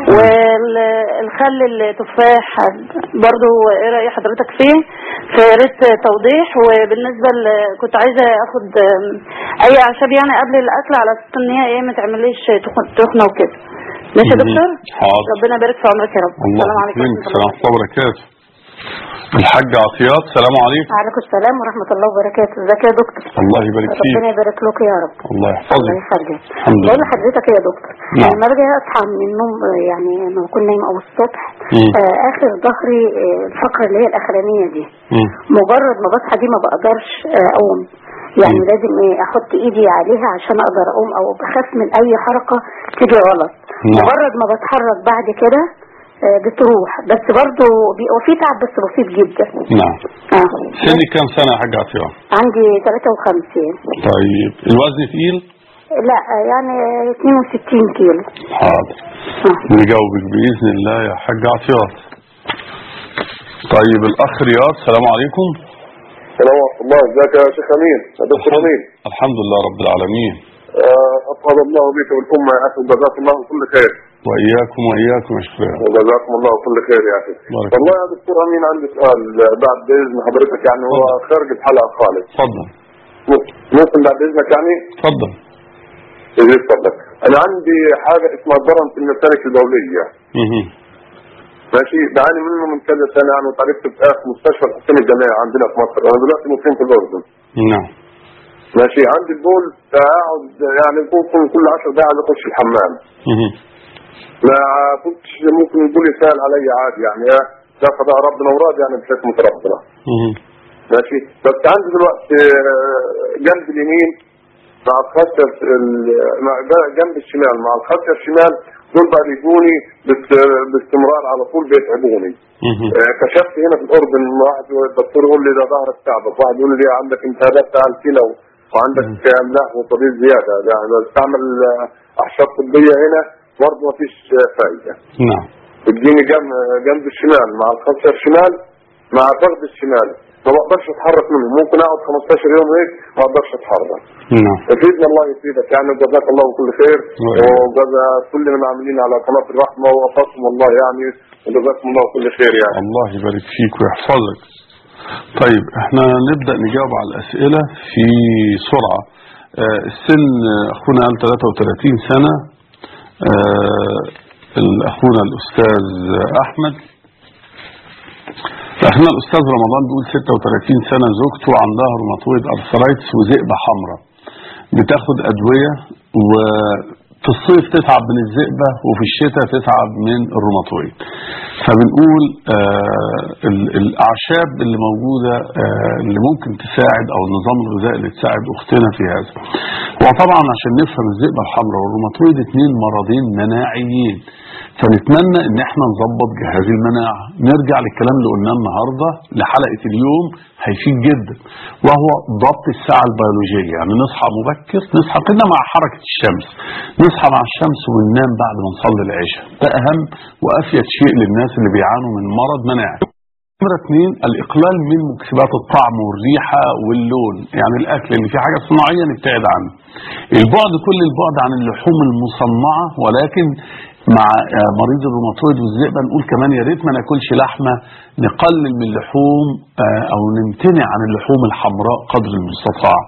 والخل التفاح برضو ايه راي حضرتك فيه فيا ريت توضيح وبالنسبه ل- كنت عايزه اخد آم، اي اعشاب يعني قبل الاكل على اساس ان هي ايه ما تعمليش تخ- تخنه وكده ماشي يا مهم. دكتور حاضر ربنا يبارك في عمرك يا رب الله السلام عليكم يكرمك ورحمة الله السلام ورحمة الله وبركاته الحاج عطيات السلام عليكم وعليكم السلام ورحمة الله وبركاته ازيك يا دكتور الله يبارك فيك ربنا يبارك لك يا رب الله الله يحفظك يخليك الحمد بقول لله لحضرتك يا دكتور نعم. لما باجي اصحى من النوم آه، يعني لما بكون نايم او الصبح مم. آه اخر ظهري آه، الفقره اللي هي الاخرانيه دي مم. مجرد ما بصحى دي ما بقدرش آه، اقوم يعني مم. لازم إيه احط ايدي عليها عشان اقدر اقوم او بخاف من اي حركه تيجي غلط نعم. مجرد ما بتحرك بعد كده آه، بتروح بس برضو بيبقى في تعب بس بسيط جدا نعم اه سنك كام سنة يا حاج عطية عندي 53 طيب الوزن تقيل لا آه، يعني 62 كيلو حاضر آه. نجاوبك بإذن الله يا حاج عطيات طيب الأخ رياض السلام عليكم السلام ورحمة الله ازيك يا شيخ امين يا دكتور امين الحمد لله رب العالمين آه، اسعد الله بك والامه يا اخي وجزاكم الله كل خير وإياكم وإياكم يا شباب وجزاكم الله كل خير يا اخي بارك والله يا دكتور امين عندي سؤال آه، بعد اذن حضرتك يعني هو خارج الحلقه خالص اتفضل ممكن بعد اذنك يعني اتفضل إيه، اتفضل انا عندي حاجه اسمها ضرم في المسالك الدوليه مهم. ماشي بعاني منه من كذا سنه يعني وتعرفت في اخر مستشفى الحسين الجامعي عندنا في مصر انا دلوقتي مقيم في الاردن نعم ماشي عندي البول اقعد يعني ممكن كل 10 دقائق اخش الحمام مهم. ما كنتش ممكن يقول يسأل علي عادي يعني اه ده قضاء ربنا وراد يعني بحكمة ربنا مهم. ماشي بس عندي دلوقتي آه، جنب اليمين مع الخشب ال- مع ده- جنب الشمال مع الخشب الشمال دول بقى بيجوني بس- باستمرار على طول بيتعبوني مهم. آه، كشفت هنا في الاردن واحد الدكتور يقول لي ده ظهرك تعبك واحد يقول لي عندك التهابات على الكلى وعندك املاح وطبيب زياده يعني بستعمل آه، اعشاب طبيه هنا برضه ما فيش آه، فايده نعم تديني جنب جنب الشمال مع الخصر الشمال مع الفخذ الشمال ما بقدرش اتحرك منه ممكن اقعد 15 يوم هيك ما اقدرش اتحرك نعم يفيدنا الله يفيدك يعني جزاك الله كل خير وإياك. وجزا كل من عاملين على قناه الرحمه ووفقكم الله يعني وجزاكم الله كل خير يعني الله يبارك فيك ويحفظك طيب احنا نبدأ نجاوب على الأسئلة في سرعة آه، السن آه، أخونا قال 33 سنة آه، أخونا الأستاذ أحمد احنا الأستاذ رمضان بيقول 36 سنة زوجته عندها روماتويد أرثرايتس وذئبة حمراء بتاخد أدوية وفي الصيف تتعب من الذئبة وفي الشتاء تتعب من الروماتويد فبنقول آه ال- الأعشاب اللي موجودة آه اللي ممكن تساعد أو النظام الغذائي اللي تساعد أختنا في هذا وطبعا عشان نفهم الذئبة الحمراء والروماتويد اتنين مرضين مناعيين فنتمنى ان احنا نظبط جهاز المناعة نرجع للكلام اللي قلناه النهاردة لحلقة اليوم هيفيد جدا وهو ضبط الساعة البيولوجية يعني نصحى مبكر نصحى كنا مع حركة الشمس نصحى مع الشمس وننام بعد ما نصلي العشاء ده اهم وافيد شيء للناس اللي بيعانوا من مرض مناعي نمرة اثنين الإقلال من مكسبات الطعم والريحة واللون يعني الأكل اللي فيه حاجة صناعية نبتعد عنه البعد كل البعد عن اللحوم المصنعة ولكن مع آه، مريض الروماتويد والذئبة نقول كمان يا ريت ما ناكلش لحمة نقلل من اللحوم آه، أو نمتنع عن اللحوم الحمراء قدر المستطاع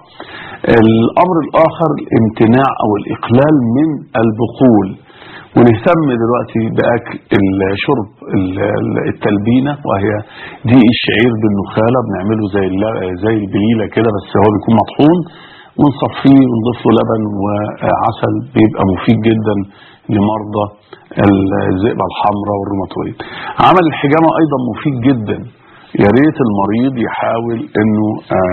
الأمر الآخر الامتناع أو الإقلال من البقول ونهتم دلوقتي بأكل الشرب ال- التلبينة وهي دي الشعير بالنخالة بنعمله زي الل- زي البليلة كده بس هو بيكون مطحون ونصفيه ونضيف له لبن وعسل بيبقى مفيد جدا لمرضى الذئبة الحمراء والروماتويد عمل الحجامة أيضا مفيد جدا يا ريت المريض يحاول انه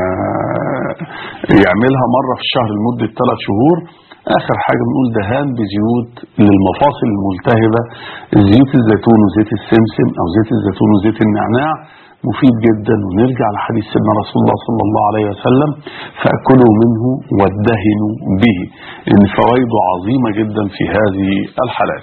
آه يعملها مرة في الشهر لمدة ثلاث شهور اخر حاجة بنقول دهان بزيوت للمفاصل الملتهبة زيت الزيتون وزيت السمسم او زيت الزيتون وزيت النعناع مفيد جدا ونرجع لحديث سيدنا رسول الله صلى الله عليه وسلم فاكلوا منه وادهنوا به ان فوائده عظيمة جدا في هذه الحالات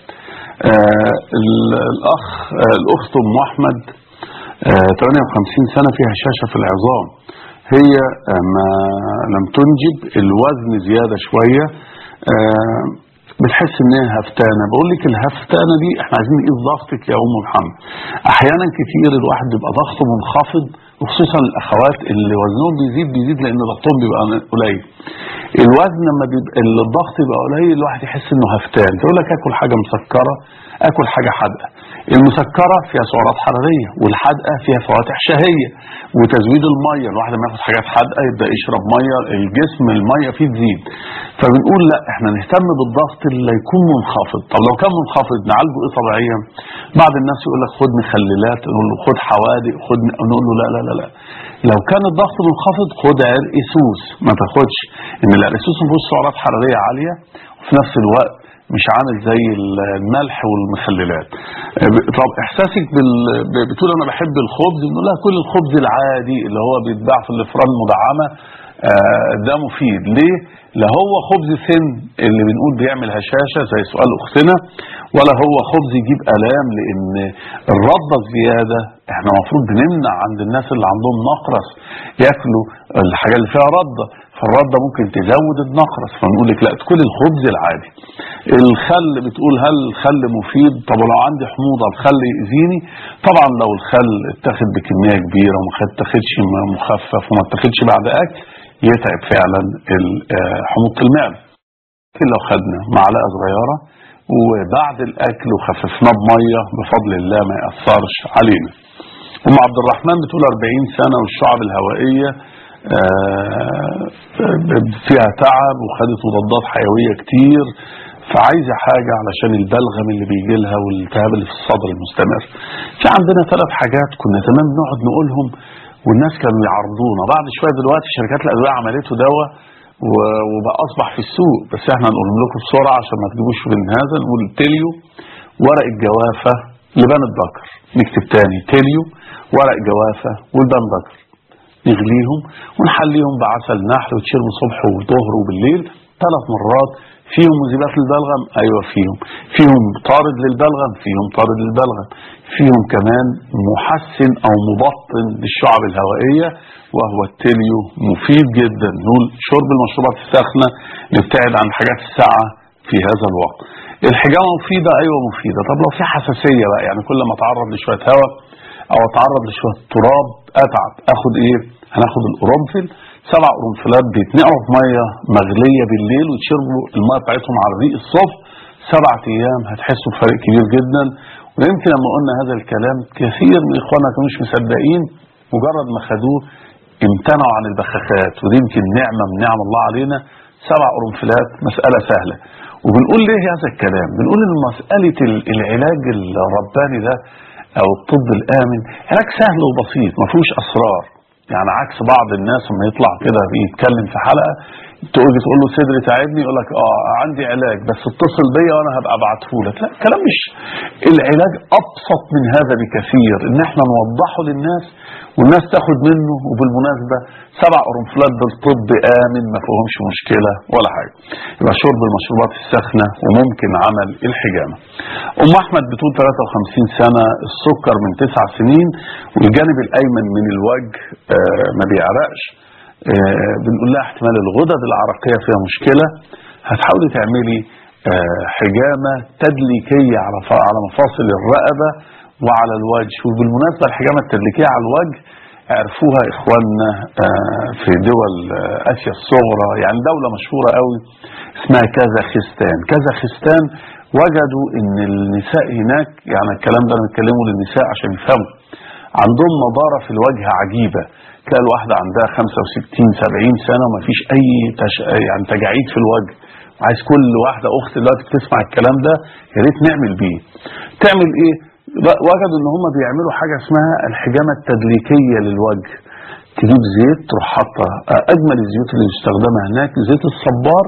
آه ال- الاخ آه الاخت ام احمد آه 58 سنة فيها هشاشة في العظام هي آه، ما لم تنجب الوزن زيادة شوية آه، بتحس ان هي هفتانة بقول لك الهفتانة دي احنا عايزين نقيس ضغطك يا ام محمد احيانا كتير الواحد بيبقى ضغطه منخفض وخصوصا الاخوات اللي وزنهم بيزيد بيزيد لان ضغطهم بيبقى قليل الوزن لما بيبقى الضغط يبقى قليل الواحد يحس انه هفتان تقول لك اكل حاجه مسكره اكل حاجه حادقه المسكره فيها سعرات حراريه والحادقه فيها فواتح شهيه وتزويد الميه الواحد لما ياخد حاجات حادقه يبدا يشرب ميه الجسم الميه فيه تزيد فبنقول لا احنا نهتم بالضغط اللي يكون منخفض طب لو كان منخفض نعالجه ايه طبيعيا بعض الناس يقول لك خد مخللات نقول له خد حوادق خد نقول له لا لا لا لا لو كان الضغط منخفض خد عرق سوس ما تاخدش ان العرق سوس ما فيهوش سعرات حراريه عاليه وفي نفس الوقت مش عامل زي الملح والمخللات ب- طب احساسك بال... ب- بتقول انا بحب الخبز بنقول لها كل الخبز العادي اللي هو بيتباع في الافران المدعمه آه، ده مفيد ليه لا هو خبز سن اللي بنقول بيعمل هشاشه زي سؤال اختنا ولا هو خبز يجيب الام لان الرده الزياده احنا المفروض بنمنع عند الناس اللي عندهم نقرس ياكلوا الحاجه اللي فيها رده فالرده ممكن تزود النقرس فنقول لك لا تكل الخبز العادي الخل بتقول هل الخل مفيد طب ولو عندي حموضه الخل يأذيني طبعا لو الخل اتاخد بكميه كبيره وما اتاخدش مخفف وما اتاخدش بعد اكل يتعب فعلا ال- آه، حموضه المعده لكن لو خدنا معلقه صغيره وبعد الاكل وخففناه بميه بفضل الله ما ياثرش علينا ام عبد الرحمن بتقول 40 سنه والشعب الهوائيه آه، فيها تعب وخدت مضادات حيويه كتير فعايزه حاجه علشان البلغم اللي بيجي لها والالتهاب اللي في الصدر المستمر. في عندنا ثلاث حاجات كنا زمان بنقعد نقولهم والناس كانوا يعرضونا بعد شويه دلوقتي شركات الادويه عملته دواء و- وبقى اصبح في السوق بس احنا نقول لكم بسرعه عشان ما تجيبوش من هذا نقول تيليو ورق الجوافه لبان الذكر نكتب تاني تيليو ورق جوافه والبان ذكر نغليهم ونحليهم بعسل نحل وتشربوا صبح وظهر وبالليل ثلاث مرات فيهم مذيبات للبلغم ايوه فيهم فيهم طارد للبلغم فيهم طارد للبلغم فيهم كمان محسن او مبطن للشعب الهوائيه وهو التليو مفيد جدا نقول شرب المشروبات الساخنه نبتعد عن الحاجات الساقعه في هذا الوقت الحجامه مفيده ايوه مفيده طب لو في حساسيه بقى يعني كل ما اتعرض لشويه هواء او اتعرض لشويه تراب اتعب اخد ايه هناخد القرنفل سبع قرنفلات بيتنقعوا في ميه مغليه بالليل وتشربوا الميه بتاعتهم على الريق الصبح سبع ايام هتحسوا بفرق كبير جدا ويمكن لما قلنا هذا الكلام كثير من اخواننا كانوا مش مصدقين مجرد ما خدوه امتنعوا عن البخاخات ودي يمكن نعمه من نعم الله علينا سبع قرنفلات مساله سهله وبنقول ليه هذا الكلام بنقول ان مساله ال- العلاج الرباني ده او الطب الامن علاج سهل وبسيط ما فيهوش اسرار يعني عكس بعض الناس لما يطلع كده بيتكلم في حلقه تقول تقول له صدري تعبني يقول لك اه عندي علاج بس اتصل بيا وانا هبقى ابعته لك لا الكلام مش العلاج ابسط من هذا بكثير ان احنا نوضحه للناس والناس تاخد منه وبالمناسبه سبع قرنفلات دول طب امن ما فيهمش مشكله ولا حاجه يبقى شرب المشروبات الساخنه وممكن عمل الحجامه ام احمد بتقول 53 سنه السكر من 9 سنين والجانب الايمن من الوجه آه ما بيعرقش آه بنقول لها احتمال الغدد العرقيه فيها مشكله هتحاولي تعملي آه حجامه تدليكيه على ف- على مفاصل الرقبه وعلى الوجه وبالمناسبه الحجامه التدليكيه على الوجه عرفوها اخواننا آه، في دول آه، اسيا الصغرى يعني دوله مشهوره قوي اسمها كازاخستان كازاخستان وجدوا ان النساء هناك يعني الكلام ده انا بتكلمه للنساء عشان يفهموا عندهم نضاره في الوجه عجيبه تلاقي الواحده عندها 65 70 سنه وما فيش اي تش... يعني تجاعيد في الوجه وعايز كل واحده اخت دلوقتي بتسمع الكلام ده يا ريت نعمل بيه تعمل ايه ب- وجدوا ان هم بيعملوا حاجه اسمها الحجامه التدليكيه للوجه تجيب زيت تروح حاطه آه، اجمل الزيوت اللي بيستخدمها هناك زيت الصبار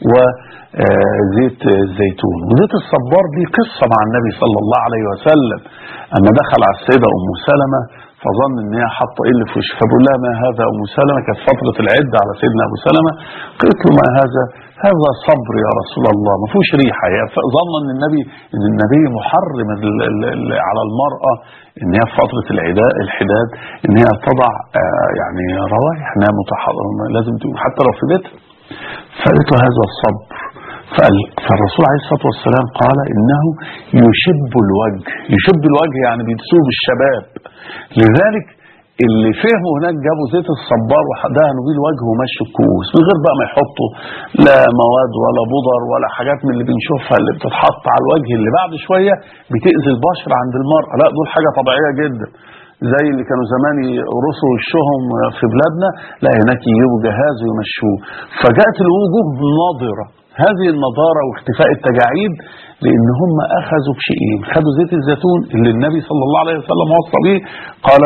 وزيت الزيتون وزيت الصبار دي قصة مع النبي صلى الله عليه وسلم أما دخل على السيدة أم سلمة فظن ان هي حاطه ايه اللي في وشها فبقول لها ما هذا ام سلمه كانت فتره العده على سيدنا ابو سلمه قلت له ما هذا هذا صبر يا رسول الله ما فيهوش ريحه هي ظن ان النبي ان النبي محرم ال- ال- ال- على المراه ان هي في فتره العداء الحداد ان هي تضع آه، يعني روائح انها متحرم لازم تكون حتى لو في بيتها فقالت له هذا الصبر فال- فالرسول عليه الصلاه والسلام قال انه يشب الوجه يشب الوجه يعني بيدسوه بالشباب لذلك اللي فهموا هناك جابوا زيت الصبار ودهنوا بيه الوجه ومشوا الكؤوس من غير بقى ما يحطوا لا مواد ولا بودر ولا حاجات من اللي بنشوفها اللي بتتحط على الوجه اللي بعد شويه بتاذي البشره عند المراه لا دول حاجه طبيعيه جدا زي اللي كانوا زمان يقرصوا وشهم في بلادنا لا هناك يجيبوا جهاز ويمشوه فجاءت الوجوه ناضره هذه النضاره واختفاء التجاعيد لان هم اخذوا بشيئين خدوا زيت الزيتون اللي النبي صلى الله عليه وسلم وصى به قال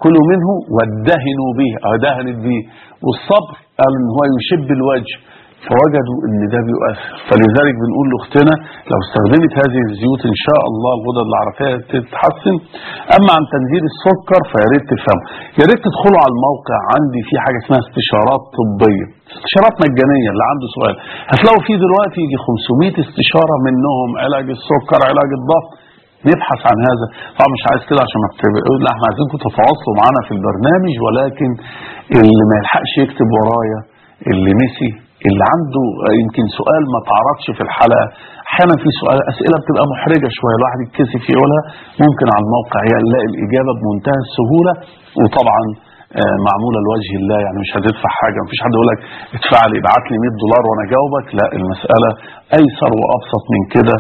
كلوا منه وادهنوا به أو دهنت به والصبر قال ان هو يشب الوجه فوجدوا ان ده بيؤثر فلذلك بنقول لاختنا لو استخدمت هذه الزيوت ان شاء الله الغدد العرقيه تتحسن اما عن تنزيل السكر فيا ريت تفهموا يا ريت تدخلوا على الموقع عندي في حاجه اسمها استشارات طبيه استشارات مجانيه اللي عنده سؤال هتلاقوا فيه دلوقتي يجي 500 استشاره منهم علاج السكر علاج الضغط نبحث عن هذا طبعا مش عايز كده عشان ما تبقوا لا احنا عايزينكم تتواصلوا معانا في البرنامج ولكن اللي ما يلحقش يكتب ورايا اللي نسي اللي عنده يمكن سؤال ما تعرضش في الحلقه احيانا في سؤال اسئله بتبقى محرجه شويه الواحد يتكسف يقولها ممكن على الموقع يلاقي الاجابه بمنتهى السهوله وطبعا آه، معموله لوجه الله يعني مش هتدفع حاجه مفيش حد يقول لك ادفع لي ابعت لي 100 دولار وانا اجاوبك لا المساله ايسر وابسط من كده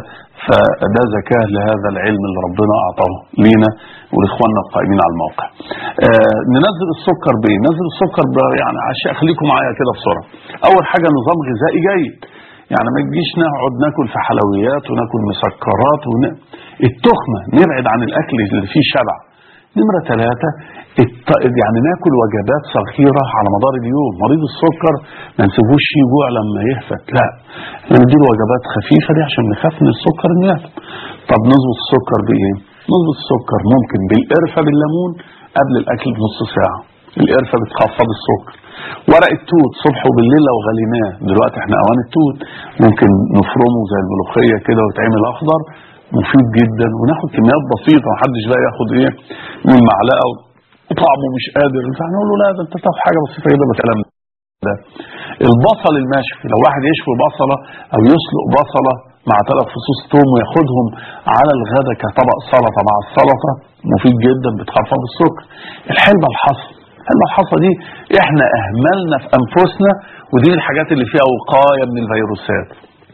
فده زكاه لهذا العلم اللي ربنا اعطاه لينا ولاخواننا القائمين على الموقع. آه ننزل السكر بايه؟ ننزل السكر ب- يعني اشياء خليكم معايا كده بسرعه. اول حاجه نظام غذائي جيد. يعني ما تجيش نقعد ناكل في حلويات وناكل مسكرات ون... التخمه نبعد عن الاكل اللي فيه شبع. نمرة ثلاثة الت... يعني ناكل وجبات صغيرة على مدار اليوم مريض السكر ما نسيبوش يجوع لما يهفت لا احنا نديله وجبات خفيفة دي عشان نخاف من السكر انه يهفت طب نظبط السكر بايه نظبط السكر ممكن بالقرفة بالليمون قبل الاكل بنص ساعة القرفة بتخفض السكر ورق التوت صبح وبالليل لو غليناه دلوقتي احنا اوان التوت ممكن نفرمه زي الملوخية كده ويتعمل اخضر مفيد جدا وناخد كميات بسيطه محدش بقى ياخد ايه من معلقه وطعمه مش قادر فهنقول له لا ده انت تاخد حاجه بسيطه كده بالكلام ده البصل المشوي لو واحد يشوي بصله او يسلق بصله مع ثلاث فصوص توم وياخدهم على الغداء كطبق سلطه مع السلطه مفيد جدا بتخفض السكر الحلبه الحصى الحلبه الحصى دي احنا اهملنا في انفسنا ودي الحاجات اللي فيها وقايه من الفيروسات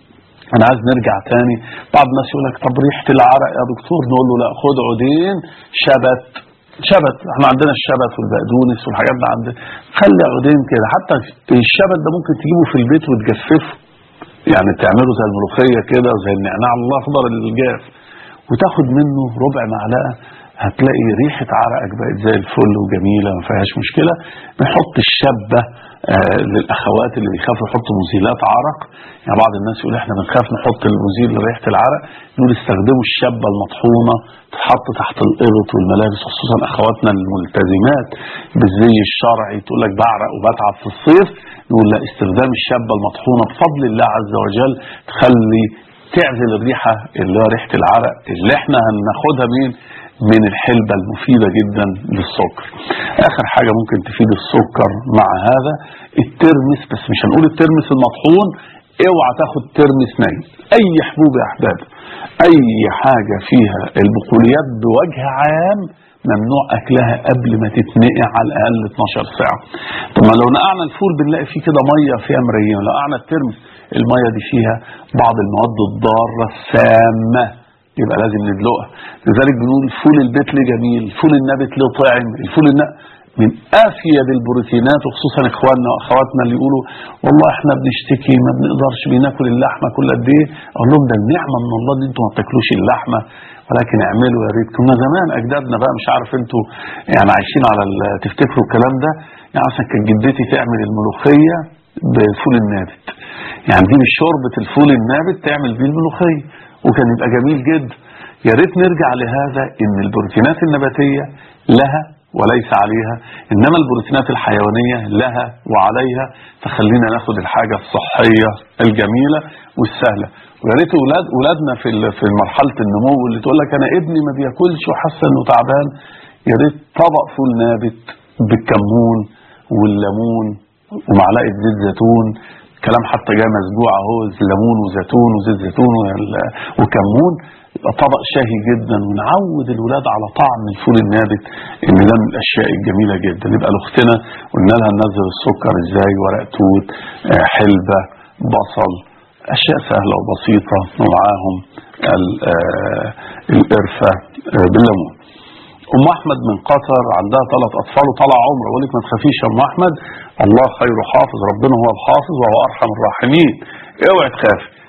انا عايز نرجع تاني بعض الناس يقول لك طب ريحه العرق يا دكتور نقول له لا خد عودين شبت شبت احنا عندنا الشبت والبقدونس والحاجات دي عندنا خلي عودين كده حتى الشبت ده ممكن تجيبه في البيت وتجففه يعني تعمله زي الملوخيه كده زي النعناع الاخضر الجاف وتاخد منه ربع معلقه هتلاقي ريحه عرقك بقت زي الفل وجميله ما فيهاش مشكله نحط الشبه آه للاخوات اللي بيخافوا يحطوا مزيلات عرق يعني بعض الناس يقول احنا بنخاف نحط المزيل لريحه العرق نقول استخدموا الشبه المطحونه تتحط تحت القرط والملابس خصوصا اخواتنا الملتزمات بالزي الشرعي تقول لك بعرق وبتعب في الصيف نقول لا استخدام الشبه المطحونه بفضل الله عز وجل تخلي تعزل الريحه اللي هو ريحه العرق اللي احنا هناخدها مين من الحلبة المفيدة جدا للسكر آخر حاجة ممكن تفيد السكر مع هذا الترمس بس مش هنقول الترمس المطحون اوعى تاخد ترمس نايم اي حبوب يا احباب اي حاجة فيها البقوليات بوجه عام ممنوع اكلها قبل ما تتنقع على الاقل 12 ساعة طب ما لو نقعنا الفول بنلاقي فيه كده مية فيها مريين لو نقعنا الترمس المية دي فيها بعض المواد الضارة السامة يبقى لازم ندلقها لذلك بنقول فول البيت ليه جميل فول النبت ليه طعم الفول النبت من افيد البروتينات وخصوصا اخواننا واخواتنا اللي يقولوا والله احنا بنشتكي ما بنقدرش بناكل اللحمه كل قد ايه اقول لهم ده النعمه من الله ان انتوا ما بتاكلوش اللحمه ولكن اعملوا يا ريت كنا زمان اجدادنا بقى مش عارف انتوا يعني عايشين على ال- تفتكروا الكلام ده يعني مثلا كانت جدتي تعمل الملوخيه بفول النابت يعني دي مش شوربه الفول النابت تعمل بيه الملوخيه وكان يبقى جميل جدا يا ريت نرجع لهذا ان البروتينات النباتيه لها وليس عليها انما البروتينات الحيوانيه لها وعليها فخلينا ناخد الحاجه الصحيه الجميله والسهله ويا ريت اولاد اولادنا في ال- في مرحله النمو اللي تقول لك انا ابني ما بياكلش وحاسه انه تعبان يا ريت طبق فول نابت بالكمون والليمون ومعلقه زيت زيتون كلام حتى جاي مسجوع اهو ليمون وزيتون وزيت زيتون وال- وكمون يبقى طبق شهي جدا ونعود الولاد على طعم الفول النابت ان ده من الاشياء الجميله جدا يبقى لاختنا قلنا لها ننزل السكر ازاي ورق توت آه، حلبه بصل اشياء سهله وبسيطه ومعاهم ال- آه، القرفه آه، بالليمون ام احمد من قطر عندها ثلاث اطفال وطلع عمره بقول لك ما تخافيش يا ام احمد الله خير حافظ ربنا هو الحافظ وهو ارحم الراحمين اوعي تخافي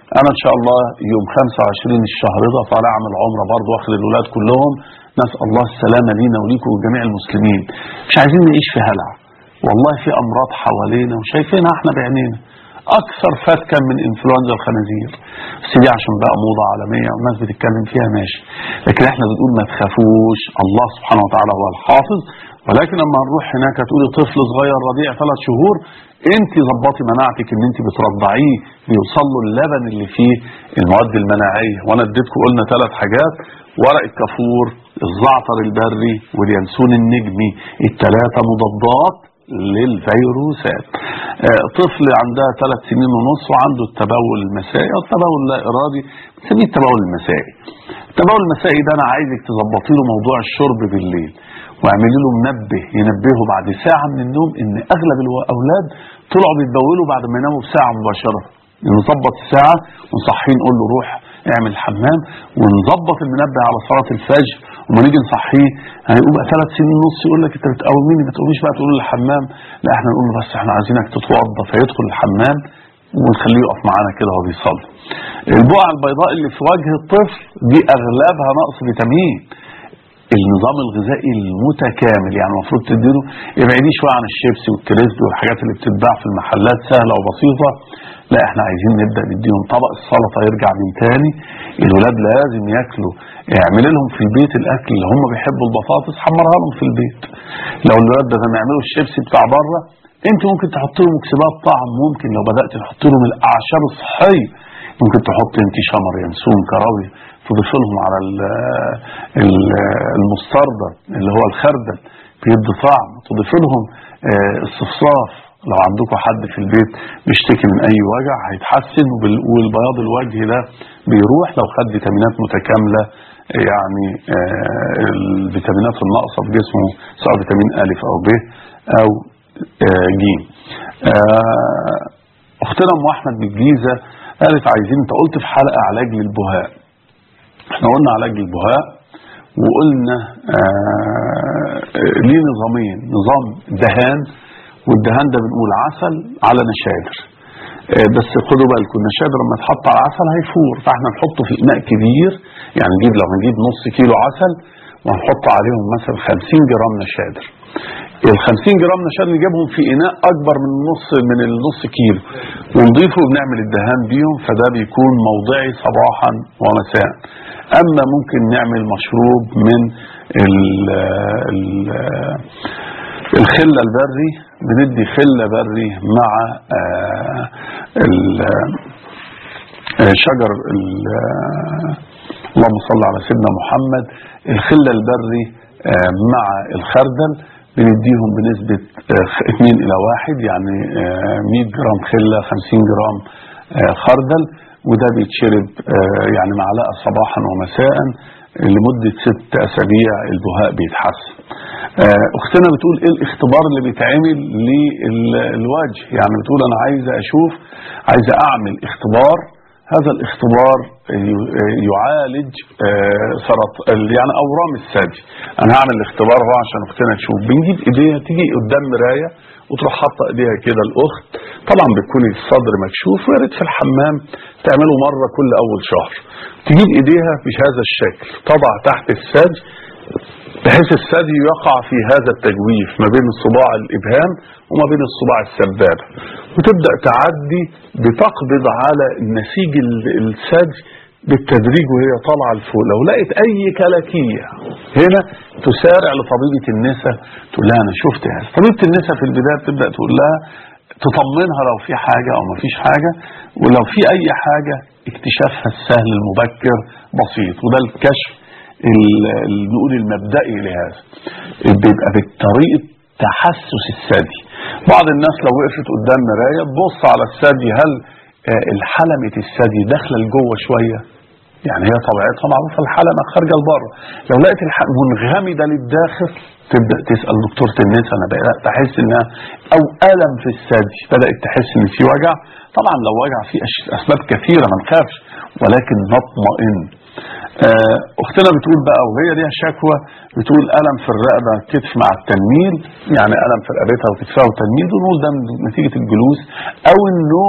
انا ان شاء الله يوم 25 الشهر ده طالع اعمل عمره برضه واخد الولاد كلهم نسال الله السلامه لينا وليكم ولجميع المسلمين مش عايزين نعيش في هلع والله في امراض حوالينا وشايفينها احنا بعينينا اكثر فتكا من انفلونزا الخنازير بس دي عشان بقى موضه عالميه والناس بتتكلم فيها ماشي لكن احنا بنقول ما تخافوش الله سبحانه وتعالى هو الحافظ ولكن لما هنروح هناك هتقولي طفل صغير رضيع ثلاث شهور انت ظبطي مناعتك ان انت بترضعيه بيوصل له اللبن اللي فيه المواد المناعيه وانا اديتكم قلنا ثلاث حاجات ورق الكافور الزعتر البري واليانسون النجمي الثلاثه مضادات للفيروسات آه، طفل عندها ثلاث سنين ونص وعنده التبول المسائي او التبول اللا ارادي بنسميه التبول المسائي التبول المسائي ده انا عايزك تظبطي له موضوع الشرب بالليل واعملي له منبه ينبهه بعد ساعه من النوم ان اغلب الاولاد طلعوا بيتبولوا بعد ما يناموا بساعه مباشره نظبط الساعه ونصحيه نقول له روح اعمل حمام ونظبط المنبه على صلاه الفجر وما نيجي نصحيه هيقول بقى ثلاث سنين ونص يقول لك انت بتقوميني ما تقوليش بقى تقول له الحمام لا احنا نقول له بس احنا عايزينك تتوضى فيدخل الحمام ونخليه يقف معانا كده وهو بيصلي. البقعه البيضاء اللي في وجه الطفل دي اغلبها نقص فيتامين. النظام الغذائي المتكامل يعني المفروض تديله ابعديه شويه عن الشيبسي والكريسبي والحاجات اللي بتتباع في المحلات سهله وبسيطه لا احنا عايزين نبدا نديهم طبق السلطه يرجع من تاني الولاد لازم ياكلوا اعمل لهم في البيت الاكل اللي هم بيحبوا البطاطس حمرها لهم في البيت لو الولاد بدل ما يعملوا الشيبسي بتاع بره انت ممكن تحط لهم مكسبات طعم ممكن لو بدات تحط لهم الاعشاب الصحيه ممكن تحط انت شمر ينسون كراويه تضيف لهم على ال- ال- المستردة اللي هو الخردل بيدي طعم تضيف لهم آه، الصفصاف لو عندكم حد في البيت بيشتكي من اي وجع هيتحسن وبال- والبياض الوجه ده بيروح لو خد فيتامينات متكامله يعني آه، الفيتامينات الناقصه في جسمه سواء فيتامين الف او ب او آه، ج آه، اختنا ام احمد من الجيزه قالت عايزين انت قلت في حلقه علاج للبهاء احنا قلنا علاج البهاء وقلنا آه ليه نظامين نظام دهان والدهان ده بنقول عسل على نشادر آه بس خدوا بالكم النشادر لما يتحط على العسل هيفور فاحنا نحطه في اناء كبير يعني نجيب لو هنجيب نص كيلو عسل وهنحط عليهم مثلا 50 جرام نشادر ال 50 جرام نشادر نجيبهم في اناء اكبر من نص من النص كيلو ونضيفه وبنعمل الدهان بيهم فده بيكون موضعي صباحا ومساء اما ممكن نعمل مشروب من ال ال الخله البري بندي خله بري مع آه، ال- آه، شجر ال- آه، اللهم صل على سيدنا محمد الخله البري آه، مع الخردل بنديهم بنسبة 2 إلى 1 يعني آه، 100 جرام خلة 50 جرام آه، خردل وده بيتشرب آه، يعني معلقة صباحا ومساء لمدة ست أسابيع البهاء بيتحسن آه، أختنا بتقول إيه الاختبار اللي بيتعمل للوجه يعني بتقول أنا عايزة أشوف عايزة أعمل اختبار هذا الاختبار ي- يعالج آه، سرط يعني اورام الثدي انا هعمل الاختبار هو عشان اختنا تشوف بنجيب ايديها تيجي قدام مرايه وتروح حاطه ايديها كده الاخت طبعا بتكون الصدر مكشوف ويا ريت في الحمام تعمله مره كل اول شهر تجيب ايديها بهذا الشكل تضع تحت الثدي بحيث الثدي يقع في هذا التجويف ما بين صباع الابهام وما بين الصباع السبابه وتبدا تعدي بتقبض على نسيج ال- الثدي بالتدريج وهي طالعه لفوق لو لقيت اي كلاكيع هنا تسارع لطبيبه النساء تقول لها انا شفت هذا طبيبه النساء في البدايه بتبدا تقول لها تطمنها لو في حاجه او ما فيش حاجه ولو في اي حاجه اكتشافها السهل المبكر بسيط وده الكشف ال- ال- نقول المبدئي لهذا بيبقى بطريقه تحسس الثدي بعض الناس لو وقفت قدام مرايه تبص على الثدي هل آه، الحلمه الثدي داخله لجوه شويه يعني هي طبيعتها معروفه الحلمه خارجه لبره لو لقيت الحلمه منغمده للداخل تبدا تسال دكتوره النساء انا بدات احس انها او الم في الثدي بدات تحس ان في وجع طبعا لو وجع في أش- اسباب كثيره ما نخافش ولكن نطمئن آه، اختنا بتقول بقى وهي ليها شكوى بتقول الم في الرقبه كتف مع التنميل يعني الم في رقبتها وكتفها وتنميل بنقول ده من نتيجه الجلوس او النوم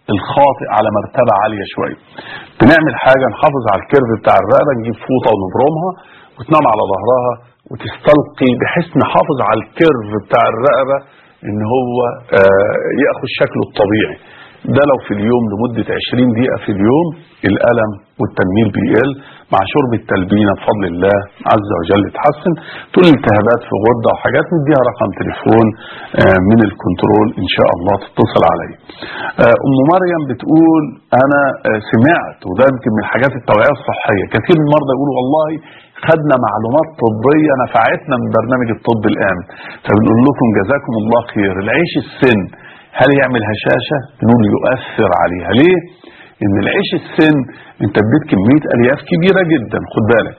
الخاطئ على مرتبة عالية شوية بنعمل حاجة نحافظ على الكيرف بتاع الرقبة نجيب فوطة ونبرمها وتنام على ظهرها وتستلقي بحيث نحافظ على الكيرف بتاع الرقبة ان هو آه، ياخذ شكله الطبيعي ده لو في اليوم لمدة 20 دقيقة في اليوم الألم والتنميل بيقل مع شرب التلبينة بفضل الله عز وجل يتحسن تقول التهابات في غدة وحاجات نديها رقم تليفون آه، من الكنترول إن شاء الله تتصل عليه آه، أم مريم بتقول أنا آه، سمعت وده يمكن من الحاجات التوعية الصحية كثير من المرضى يقولوا والله خدنا معلومات طبية نفعتنا من برنامج الطب الآمن فبنقول لكم جزاكم الله خير العيش السن هل يعمل هشاشة؟ نقول يؤثر عليها ليه؟ ان العيش السن انت اديت كمية الياف كبيرة جدا خد بالك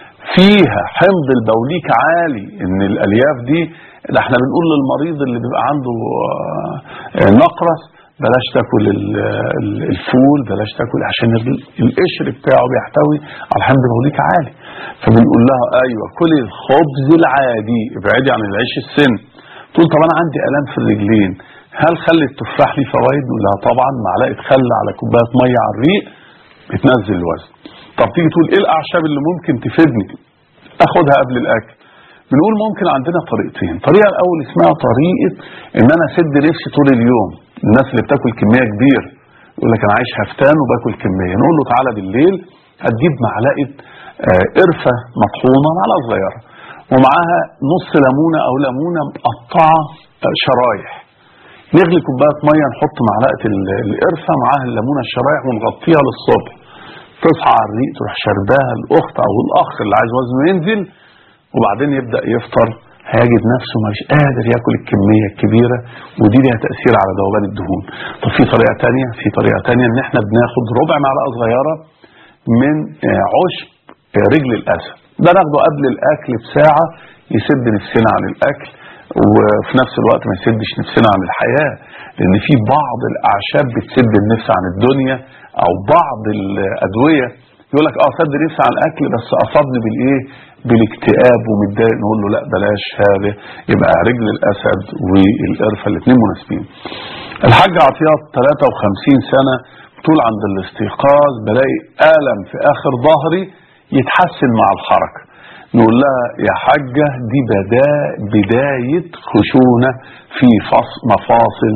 فيها حمض البوليك عالي ان الالياف دي ده احنا بنقول للمريض اللي بيبقى عنده آه، آه، نقرس بلاش تاكل ال- ال- الفول بلاش تاكل عشان ال- القشر بتاعه بيحتوي على حمض بوليك عالي فبنقول لها ايوه كلي الخبز العادي ابعدي عن العيش السن تقول طب انا عندي الام في الرجلين هل خل التفاح ليه فوائد؟ نقول لها طبعا معلقه خل على كوبايه ميه على الريق بتنزل الوزن. طب تيجي تقول ايه الاعشاب اللي ممكن تفيدني؟ اخدها قبل الاكل. بنقول ممكن عندنا طريقتين، الطريقه الاول اسمها طريقه ان انا اسد نفسي طول اليوم، الناس اللي بتاكل كميه كبيره يقول لك انا عايش هفتان وباكل كميه، نقول له تعالى بالليل هتجيب معلقه آه، قرفه مطحونه معلقه صغيره ومعاها نص ليمونه او ليمونه مقطعه آه، شرايح نغلي كوبايه ميه نحط معلقه ال- القرفه معاها الليمونه الشرايح ونغطيها للصبح تصحى على الريق تروح شرباها الاخت او الاخ اللي عايز وزنه ينزل وبعدين يبدا يفطر هيجد نفسه مش قادر ياكل الكميه الكبيره ودي ليها تاثير على ذوبان الدهون طب في طريقه تانية في طريقه تانية ان احنا بناخد ربع معلقه صغيره من آه، عشب آه، رجل الاسد ده ناخده قبل الاكل بساعه يسد نفسنا عن الاكل وفي نفس الوقت ما يسدش نفسنا عن الحياه لان في بعض الاعشاب بتسد النفس عن الدنيا او بعض الادويه يقول لك اه سد نفسي عن الاكل بس اصابني بالايه بالاكتئاب ومتضايق نقول له لا بلاش هذا يبقى رجل الاسد والقرفه الاثنين مناسبين الحاج عطيات 53 سنه بتقول عند الاستيقاظ بلاقي الم في اخر ظهري يتحسن مع الحركه نقول لها يا حاجة دي بدا بداية خشونة في فص مفاصل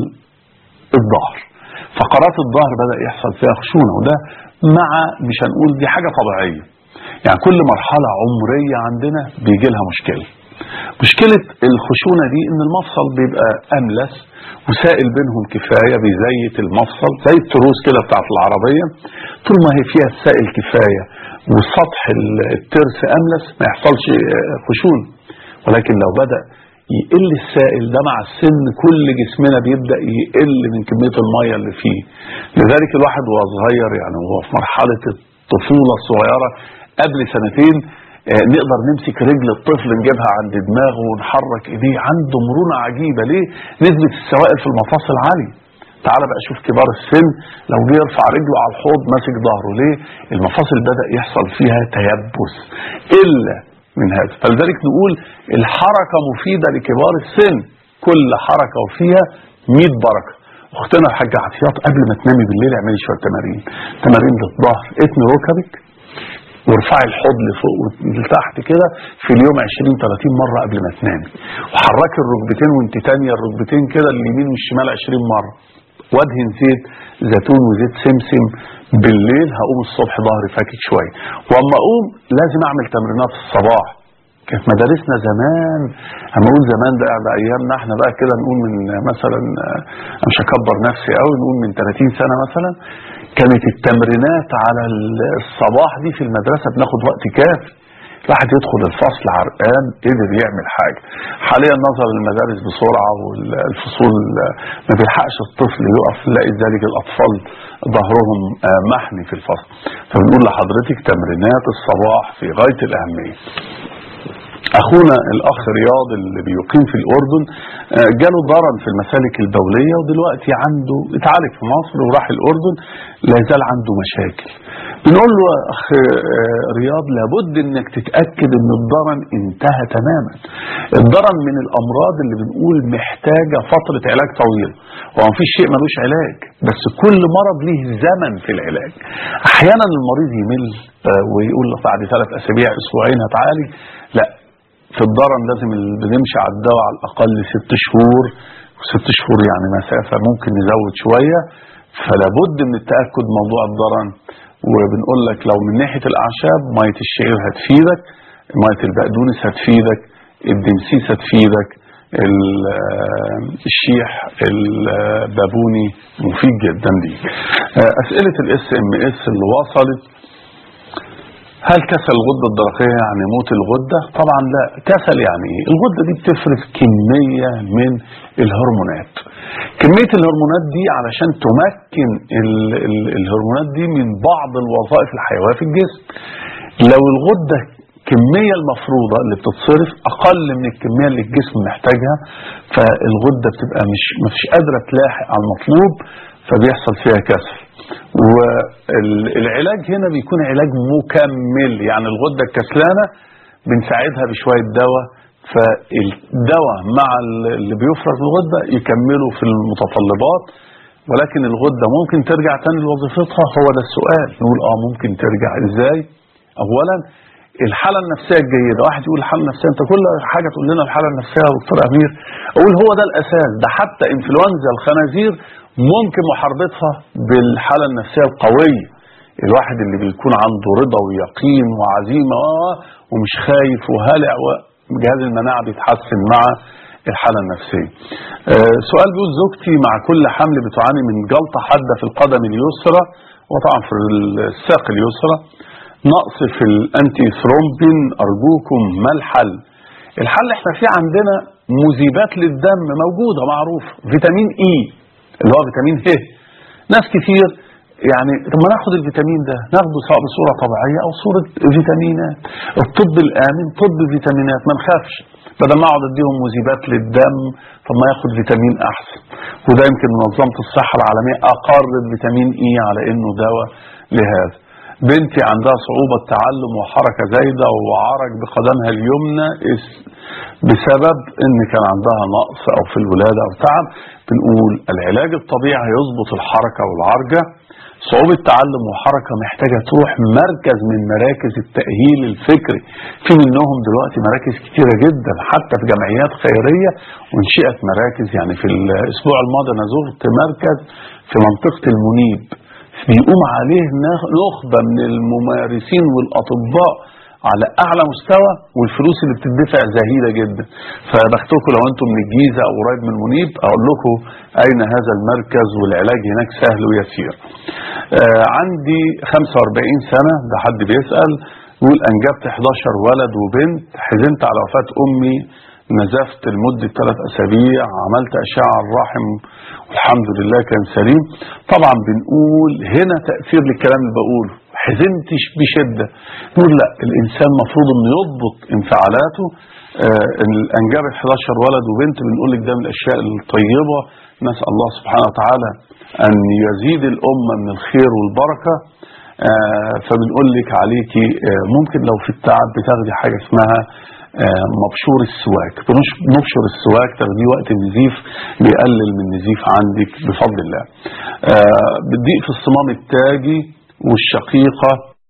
الظهر فقرات الظهر بدأ يحصل فيها خشونة وده مع مش هنقول دي حاجة طبيعية يعني كل مرحلة عمرية عندنا بيجي لها مشكلة مشكلة الخشونة دي ان المفصل بيبقى املس وسائل بينهم كفاية بيزيت المفصل زي التروس كده بتاعت العربية طول ما هي فيها السائل كفاية وسطح الترس املس ما يحصلش آه، خشونة ولكن لو بدأ يقل السائل ده مع السن كل جسمنا بيبدأ يقل من كمية المية اللي فيه لذلك الواحد وهو صغير يعني وهو في مرحلة الطفولة الصغيرة قبل سنتين آه، نقدر نمسك رجل الطفل نجيبها عند دماغه ونحرك ايديه عنده مرونة عجيبة ليه نسبة السوائل في المفاصل عالية تعال بقى شوف كبار السن لو جه يرفع رجله على الحوض ماسك ظهره ليه المفاصل بدأ يحصل فيها تيبس إلا من هذا فلذلك نقول الحركة مفيدة لكبار السن كل حركة وفيها 100 بركة اختنا الحاجة عطيات قبل ما تنامي بالليل اعملي شوية تمارين تمارين للظهر اتني ركبك وارفعي الحوض لفوق ولتحت كده في اليوم 20 30 مره قبل ما تنامي وحركي الركبتين وانت تانية الركبتين كده اليمين والشمال 20 مره وادهن زيت زيتون وزيت سمسم بالليل هقوم الصبح ظهري فاكك شويه واما اقوم لازم اعمل تمرينات الصباح كانت مدارسنا زمان اما اقول زمان ده ده ايامنا احنا بقى كده نقول من مثلا آه، أنا مش هكبر نفسي قوي نقول من 30 سنه مثلا كانت التمرينات على الصباح دي في المدرسه بناخد وقت كافي الواحد يدخل الفصل عرقان قدر يعمل حاجه حاليا نظر المدارس بسرعه والفصول ما بيلحقش الطفل يقف نلاقي ذلك الاطفال ظهرهم آه، محني في الفصل فبنقول لحضرتك تمرينات الصباح في غايه الاهميه اخونا الاخ رياض اللي بيقيم في الاردن آه، جاله ضرر في المسالك البوليه ودلوقتي عنده اتعالج في مصر وراح الاردن لا يزال عنده مشاكل بنقول له يا اخ آه، رياض لابد انك تتاكد ان الضرن انتهى تماما الضرن من الامراض اللي بنقول محتاجه فتره علاج طويله هو مفيش شيء ملوش علاج بس كل مرض ليه زمن في العلاج احيانا المريض يمل آه، ويقول لك بعد ثلاث اسابيع اسبوعين هتعالج لا في الضرن لازم ال- بنمشي على الدواء على الاقل ست شهور ست شهور يعني مسافه ممكن نزود شويه فلا بد من التاكد موضوع الضرن وبنقول لك لو من ناحيه الاعشاب ميه الشعير هتفيدك ميه البقدونس هتفيدك الدمسيس هتفيدك ال- آه، الشيح البابوني مفيد جدا ليك آه، اسئله الاس ام اس اللي وصلت هل كسل الغدة الدرقية يعني موت الغدة؟ طبعا لا كسل يعني ايه؟ الغدة دي بتفرز كمية من الهرمونات كمية الهرمونات دي علشان تمكن ال ال الهرمونات دي من بعض الوظائف الحيوية في الجسم لو الغدة الكمية المفروضة اللي بتتصرف أقل من الكمية اللي الجسم محتاجها فالغدة بتبقى مش مش قادرة تلاحق على المطلوب فبيحصل فيها كسل والعلاج هنا بيكون علاج مكمل يعني الغدة الكسلانة بنساعدها بشوية دواء فالدواء مع اللي بيفرز الغدة يكملوا في المتطلبات ولكن الغدة ممكن ترجع تاني لوظيفتها هو ده السؤال نقول اه ممكن ترجع ازاي اولا الحالة النفسية الجيدة واحد يقول الحالة النفسية انت كل حاجة تقول لنا الحالة النفسية يا دكتور امير اقول هو ده الاساس ده حتى انفلونزا الخنازير ممكن محاربتها بالحالة النفسية القوية الواحد اللي بيكون عنده رضا ويقين وعزيمة آه ومش خايف وهلع وجهاز المناعة بيتحسن مع الحالة النفسية آه سؤال بيقول زوجتي مع كل حمل بتعاني من جلطة حادة في القدم اليسرى وطبعا في الساق اليسرى نقص في الانتي ثرومبين ارجوكم ما الحل الحل احنا في عندنا مذيبات للدم موجودة معروفة فيتامين اي اللي هو فيتامين ه ناس كتير يعني طب ما ناخد الفيتامين ده ناخده سواء بصورة طبيعية او صورة فيتامينات الطب الامن طب فيتامينات ما نخافش بدل ما اقعد اديهم مذيبات للدم طب ما ياخد فيتامين احسن وده يمكن منظمة الصحة العالمية اقرت فيتامين اي على انه دواء لهذا بنتي عندها صعوبة تعلم وحركة زايدة وعرج بقدمها اليمنى بسبب ان كان عندها نقص او في الولادة او تعب بنقول العلاج الطبيعي هيظبط الحركة والعرجة صعوبة تعلم وحركة محتاجة تروح مركز من مراكز التأهيل الفكري في منهم دلوقتي مراكز كتيرة جدا حتى في جمعيات خيرية وانشئت مراكز يعني في الاسبوع الماضي انا زرت مركز في منطقة المنيب بيقوم عليه نخبة من الممارسين والأطباء على أعلى مستوى والفلوس اللي بتدفع زهيدة جدا فبختكم لو أنتم من الجيزة أو قريب من منيب أقول لكم أين هذا المركز والعلاج هناك سهل ويسير آه عندي 45 سنة ده حد بيسأل يقول أنجبت 11 ولد وبنت حزنت على وفاة أمي نزفت لمدة ثلاث أسابيع عملت أشعة على الرحم والحمد لله كان سليم طبعا بنقول هنا تأثير للكلام اللي بقوله حزنتش بشدة نقول لا الإنسان مفروض أنه يضبط انفعالاته آه الأنجاب 11 ولد وبنت بنقول لك ده من الأشياء الطيبة نسأل الله سبحانه وتعالى أن يزيد الأمة من الخير والبركة آه فبنقول لك عليكي آه ممكن لو في التعب بتاخدي حاجة اسمها مبشور السواك نبشر السواك تاخديه وقت النزيف بيقلل من النزيف عندك بفضل الله بتضيق في الصمام التاجي والشقيقة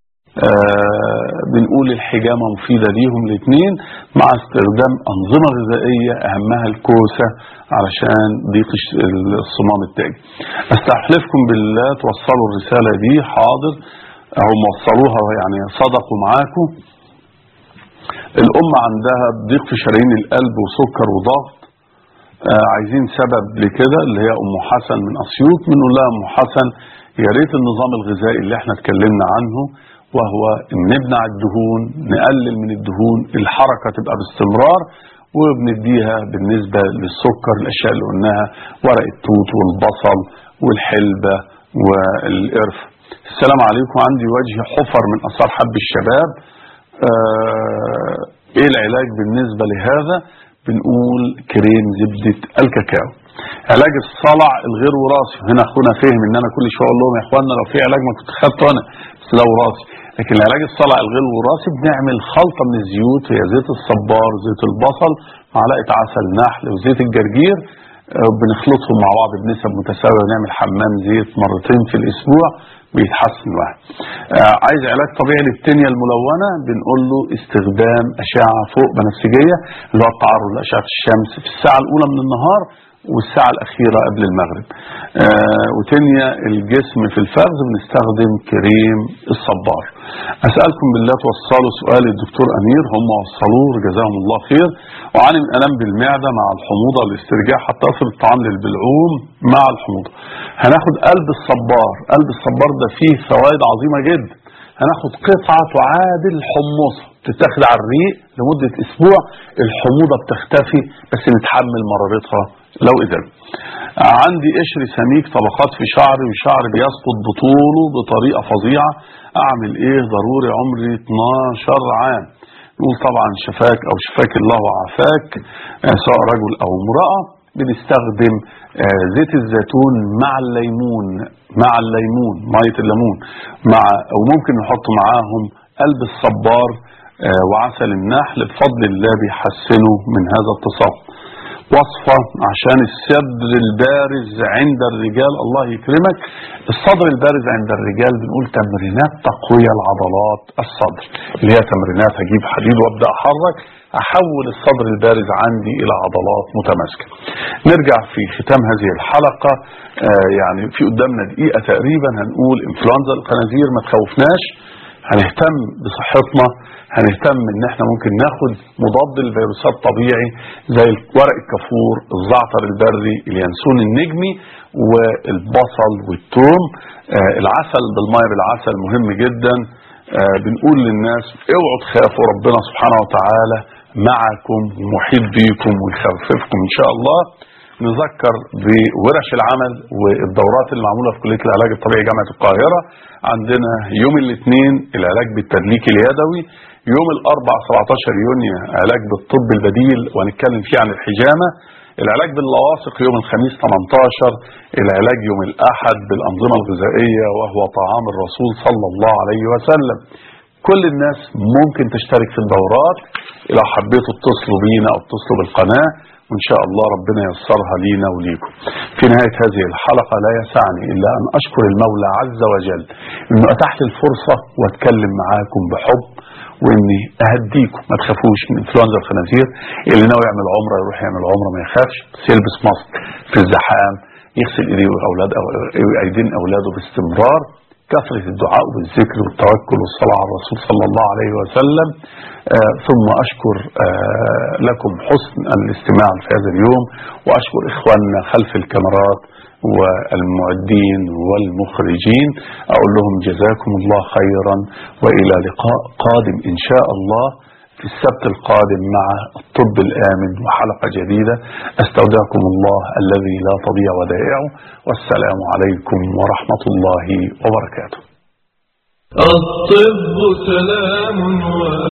بنقول الحجامة مفيدة ليهم الاثنين مع استخدام أنظمة غذائية أهمها الكوسة علشان ضيق الصمام التاجي استحلفكم بالله توصلوا الرسالة دي حاضر هم وصلوها يعني صدقوا معاكم الأم عندها ضيق في شرايين القلب وسكر وضغط آه عايزين سبب لكده اللي هي أم حسن من أسيوط بنقول لها أم حسن يا ريت النظام الغذائي اللي احنا اتكلمنا عنه وهو ان نمنع الدهون نقلل من الدهون الحركة تبقى باستمرار وبنديها بالنسبة للسكر الأشياء اللي قلناها ورق التوت والبصل والحلبة والقرف السلام عليكم عندي وجه حفر من أثار حب الشباب آه ايه العلاج بالنسبة لهذا بنقول كريم زبدة الكاكاو علاج الصلع الغير وراثي هنا اخونا فهم ان انا كل شويه اقول لهم يا اخوانا لو في علاج ما كنت خدته انا بس ده وراثي لكن العلاج الصلع الغير وراثي بنعمل خلطه من الزيوت هي زيت الصبار زيت البصل معلقه عسل نحل وزيت الجرجير آه، بنخلطهم مع بعض بنسب متساويه ونعمل حمام زيت مرتين في الاسبوع بيتحسن الواحد آه، عايز علاج طبيعي للتنية الملونة بنقول له استخدام أشعة فوق بنفسجية اللي هو التعرض لأشعة الشمس في الساعة الأولى من النهار والساعة الأخيرة قبل المغرب آه وتنية الجسم في الفرز بنستخدم كريم الصبار أسألكم بالله توصلوا سؤال الدكتور أمير هم وصلوه جزاهم الله خير وعاني من ألم بالمعدة مع الحموضة والاسترجاع حتى يصل الطعام للبلعوم مع الحموضة هناخد قلب الصبار قلب الصبار ده فيه فوائد عظيمة جدا هناخد قطعة تعادل حمصة تتاخد على الريق لمدة أسبوع الحموضة بتختفي بس نتحمل مرارتها لو قدر عندي قشر سميك طبقات في شعري وشعري بيسقط بطوله بطريقة فظيعة أعمل إيه ضروري عمري 12 عام نقول طبعا شفاك أو شفاك الله وعافاك آه، سواء رجل أو امرأة بنستخدم آه، زيت الزيتون مع الليمون مع الليمون مية الليمون مع وممكن نحط معاهم قلب الصبار آه، وعسل النحل بفضل الله بيحسنوا من هذا التصاب وصفة عشان الصدر البارز عند الرجال الله يكرمك الصدر البارز عند الرجال بنقول تمرينات تقوية العضلات الصدر اللي هي تمرينات هجيب حديد وابدا احرك احول الصدر البارز عندي الى عضلات متماسكة نرجع في ختام هذه الحلقة آه يعني في قدامنا دقيقة تقريبا هنقول انفلونزا الخنازير ما تخوفناش هنهتم بصحتنا هنهتم ان احنا ممكن ناخد مضاد للفيروسات طبيعي زي ورق الكافور الزعتر البري اليانسون النجمي والبصل والثوم آه العسل بالميه بالعسل مهم جدا آه بنقول للناس اوعوا تخافوا ربنا سبحانه وتعالى معكم ومحيط بيكم ويخففكم ان شاء الله نذكر بورش العمل والدورات اللي معموله في كليه العلاج الطبيعي جامعه القاهره عندنا يوم الاثنين العلاج بالتدليك اليدوي يوم الاربع 17 يونيو علاج بالطب البديل وهنتكلم فيه عن الحجامه العلاج باللواصق يوم الخميس 18 العلاج يوم الاحد بالانظمه الغذائيه وهو طعام الرسول صلى الله عليه وسلم كل الناس ممكن تشترك في الدورات لو حبيتوا اتصلوا بينا او اتصلوا بالقناه وإن شاء الله ربنا ييسرها لينا وليكم في نهاية هذه الحلقة لا يسعني إلا أن أشكر المولى عز وجل أنه أتاح لي الفرصة وأتكلم معاكم بحب واني اهديكم ما تخافوش من انفلونزا الخنازير اللي ناوي يعمل عمره يروح يعمل عمره ما يخافش بس يلبس ماسك في الزحام يغسل ايديه واولاد أو ايدين اولاده باستمرار كثرة الدعاء والذكر والتوكل والصلاة على الرسول صلى الله عليه وسلم آه ثم أشكر آه لكم حسن الاستماع في هذا اليوم وأشكر إخواننا خلف الكاميرات والمعدين والمخرجين أقول لهم جزاكم الله خيرا وإلى لقاء قادم إن شاء الله في السبت القادم مع الطب الآمن وحلقة جديدة أستودعكم الله الذي لا تضيع ودائعه والسلام عليكم ورحمة الله وبركاته الطب سلام و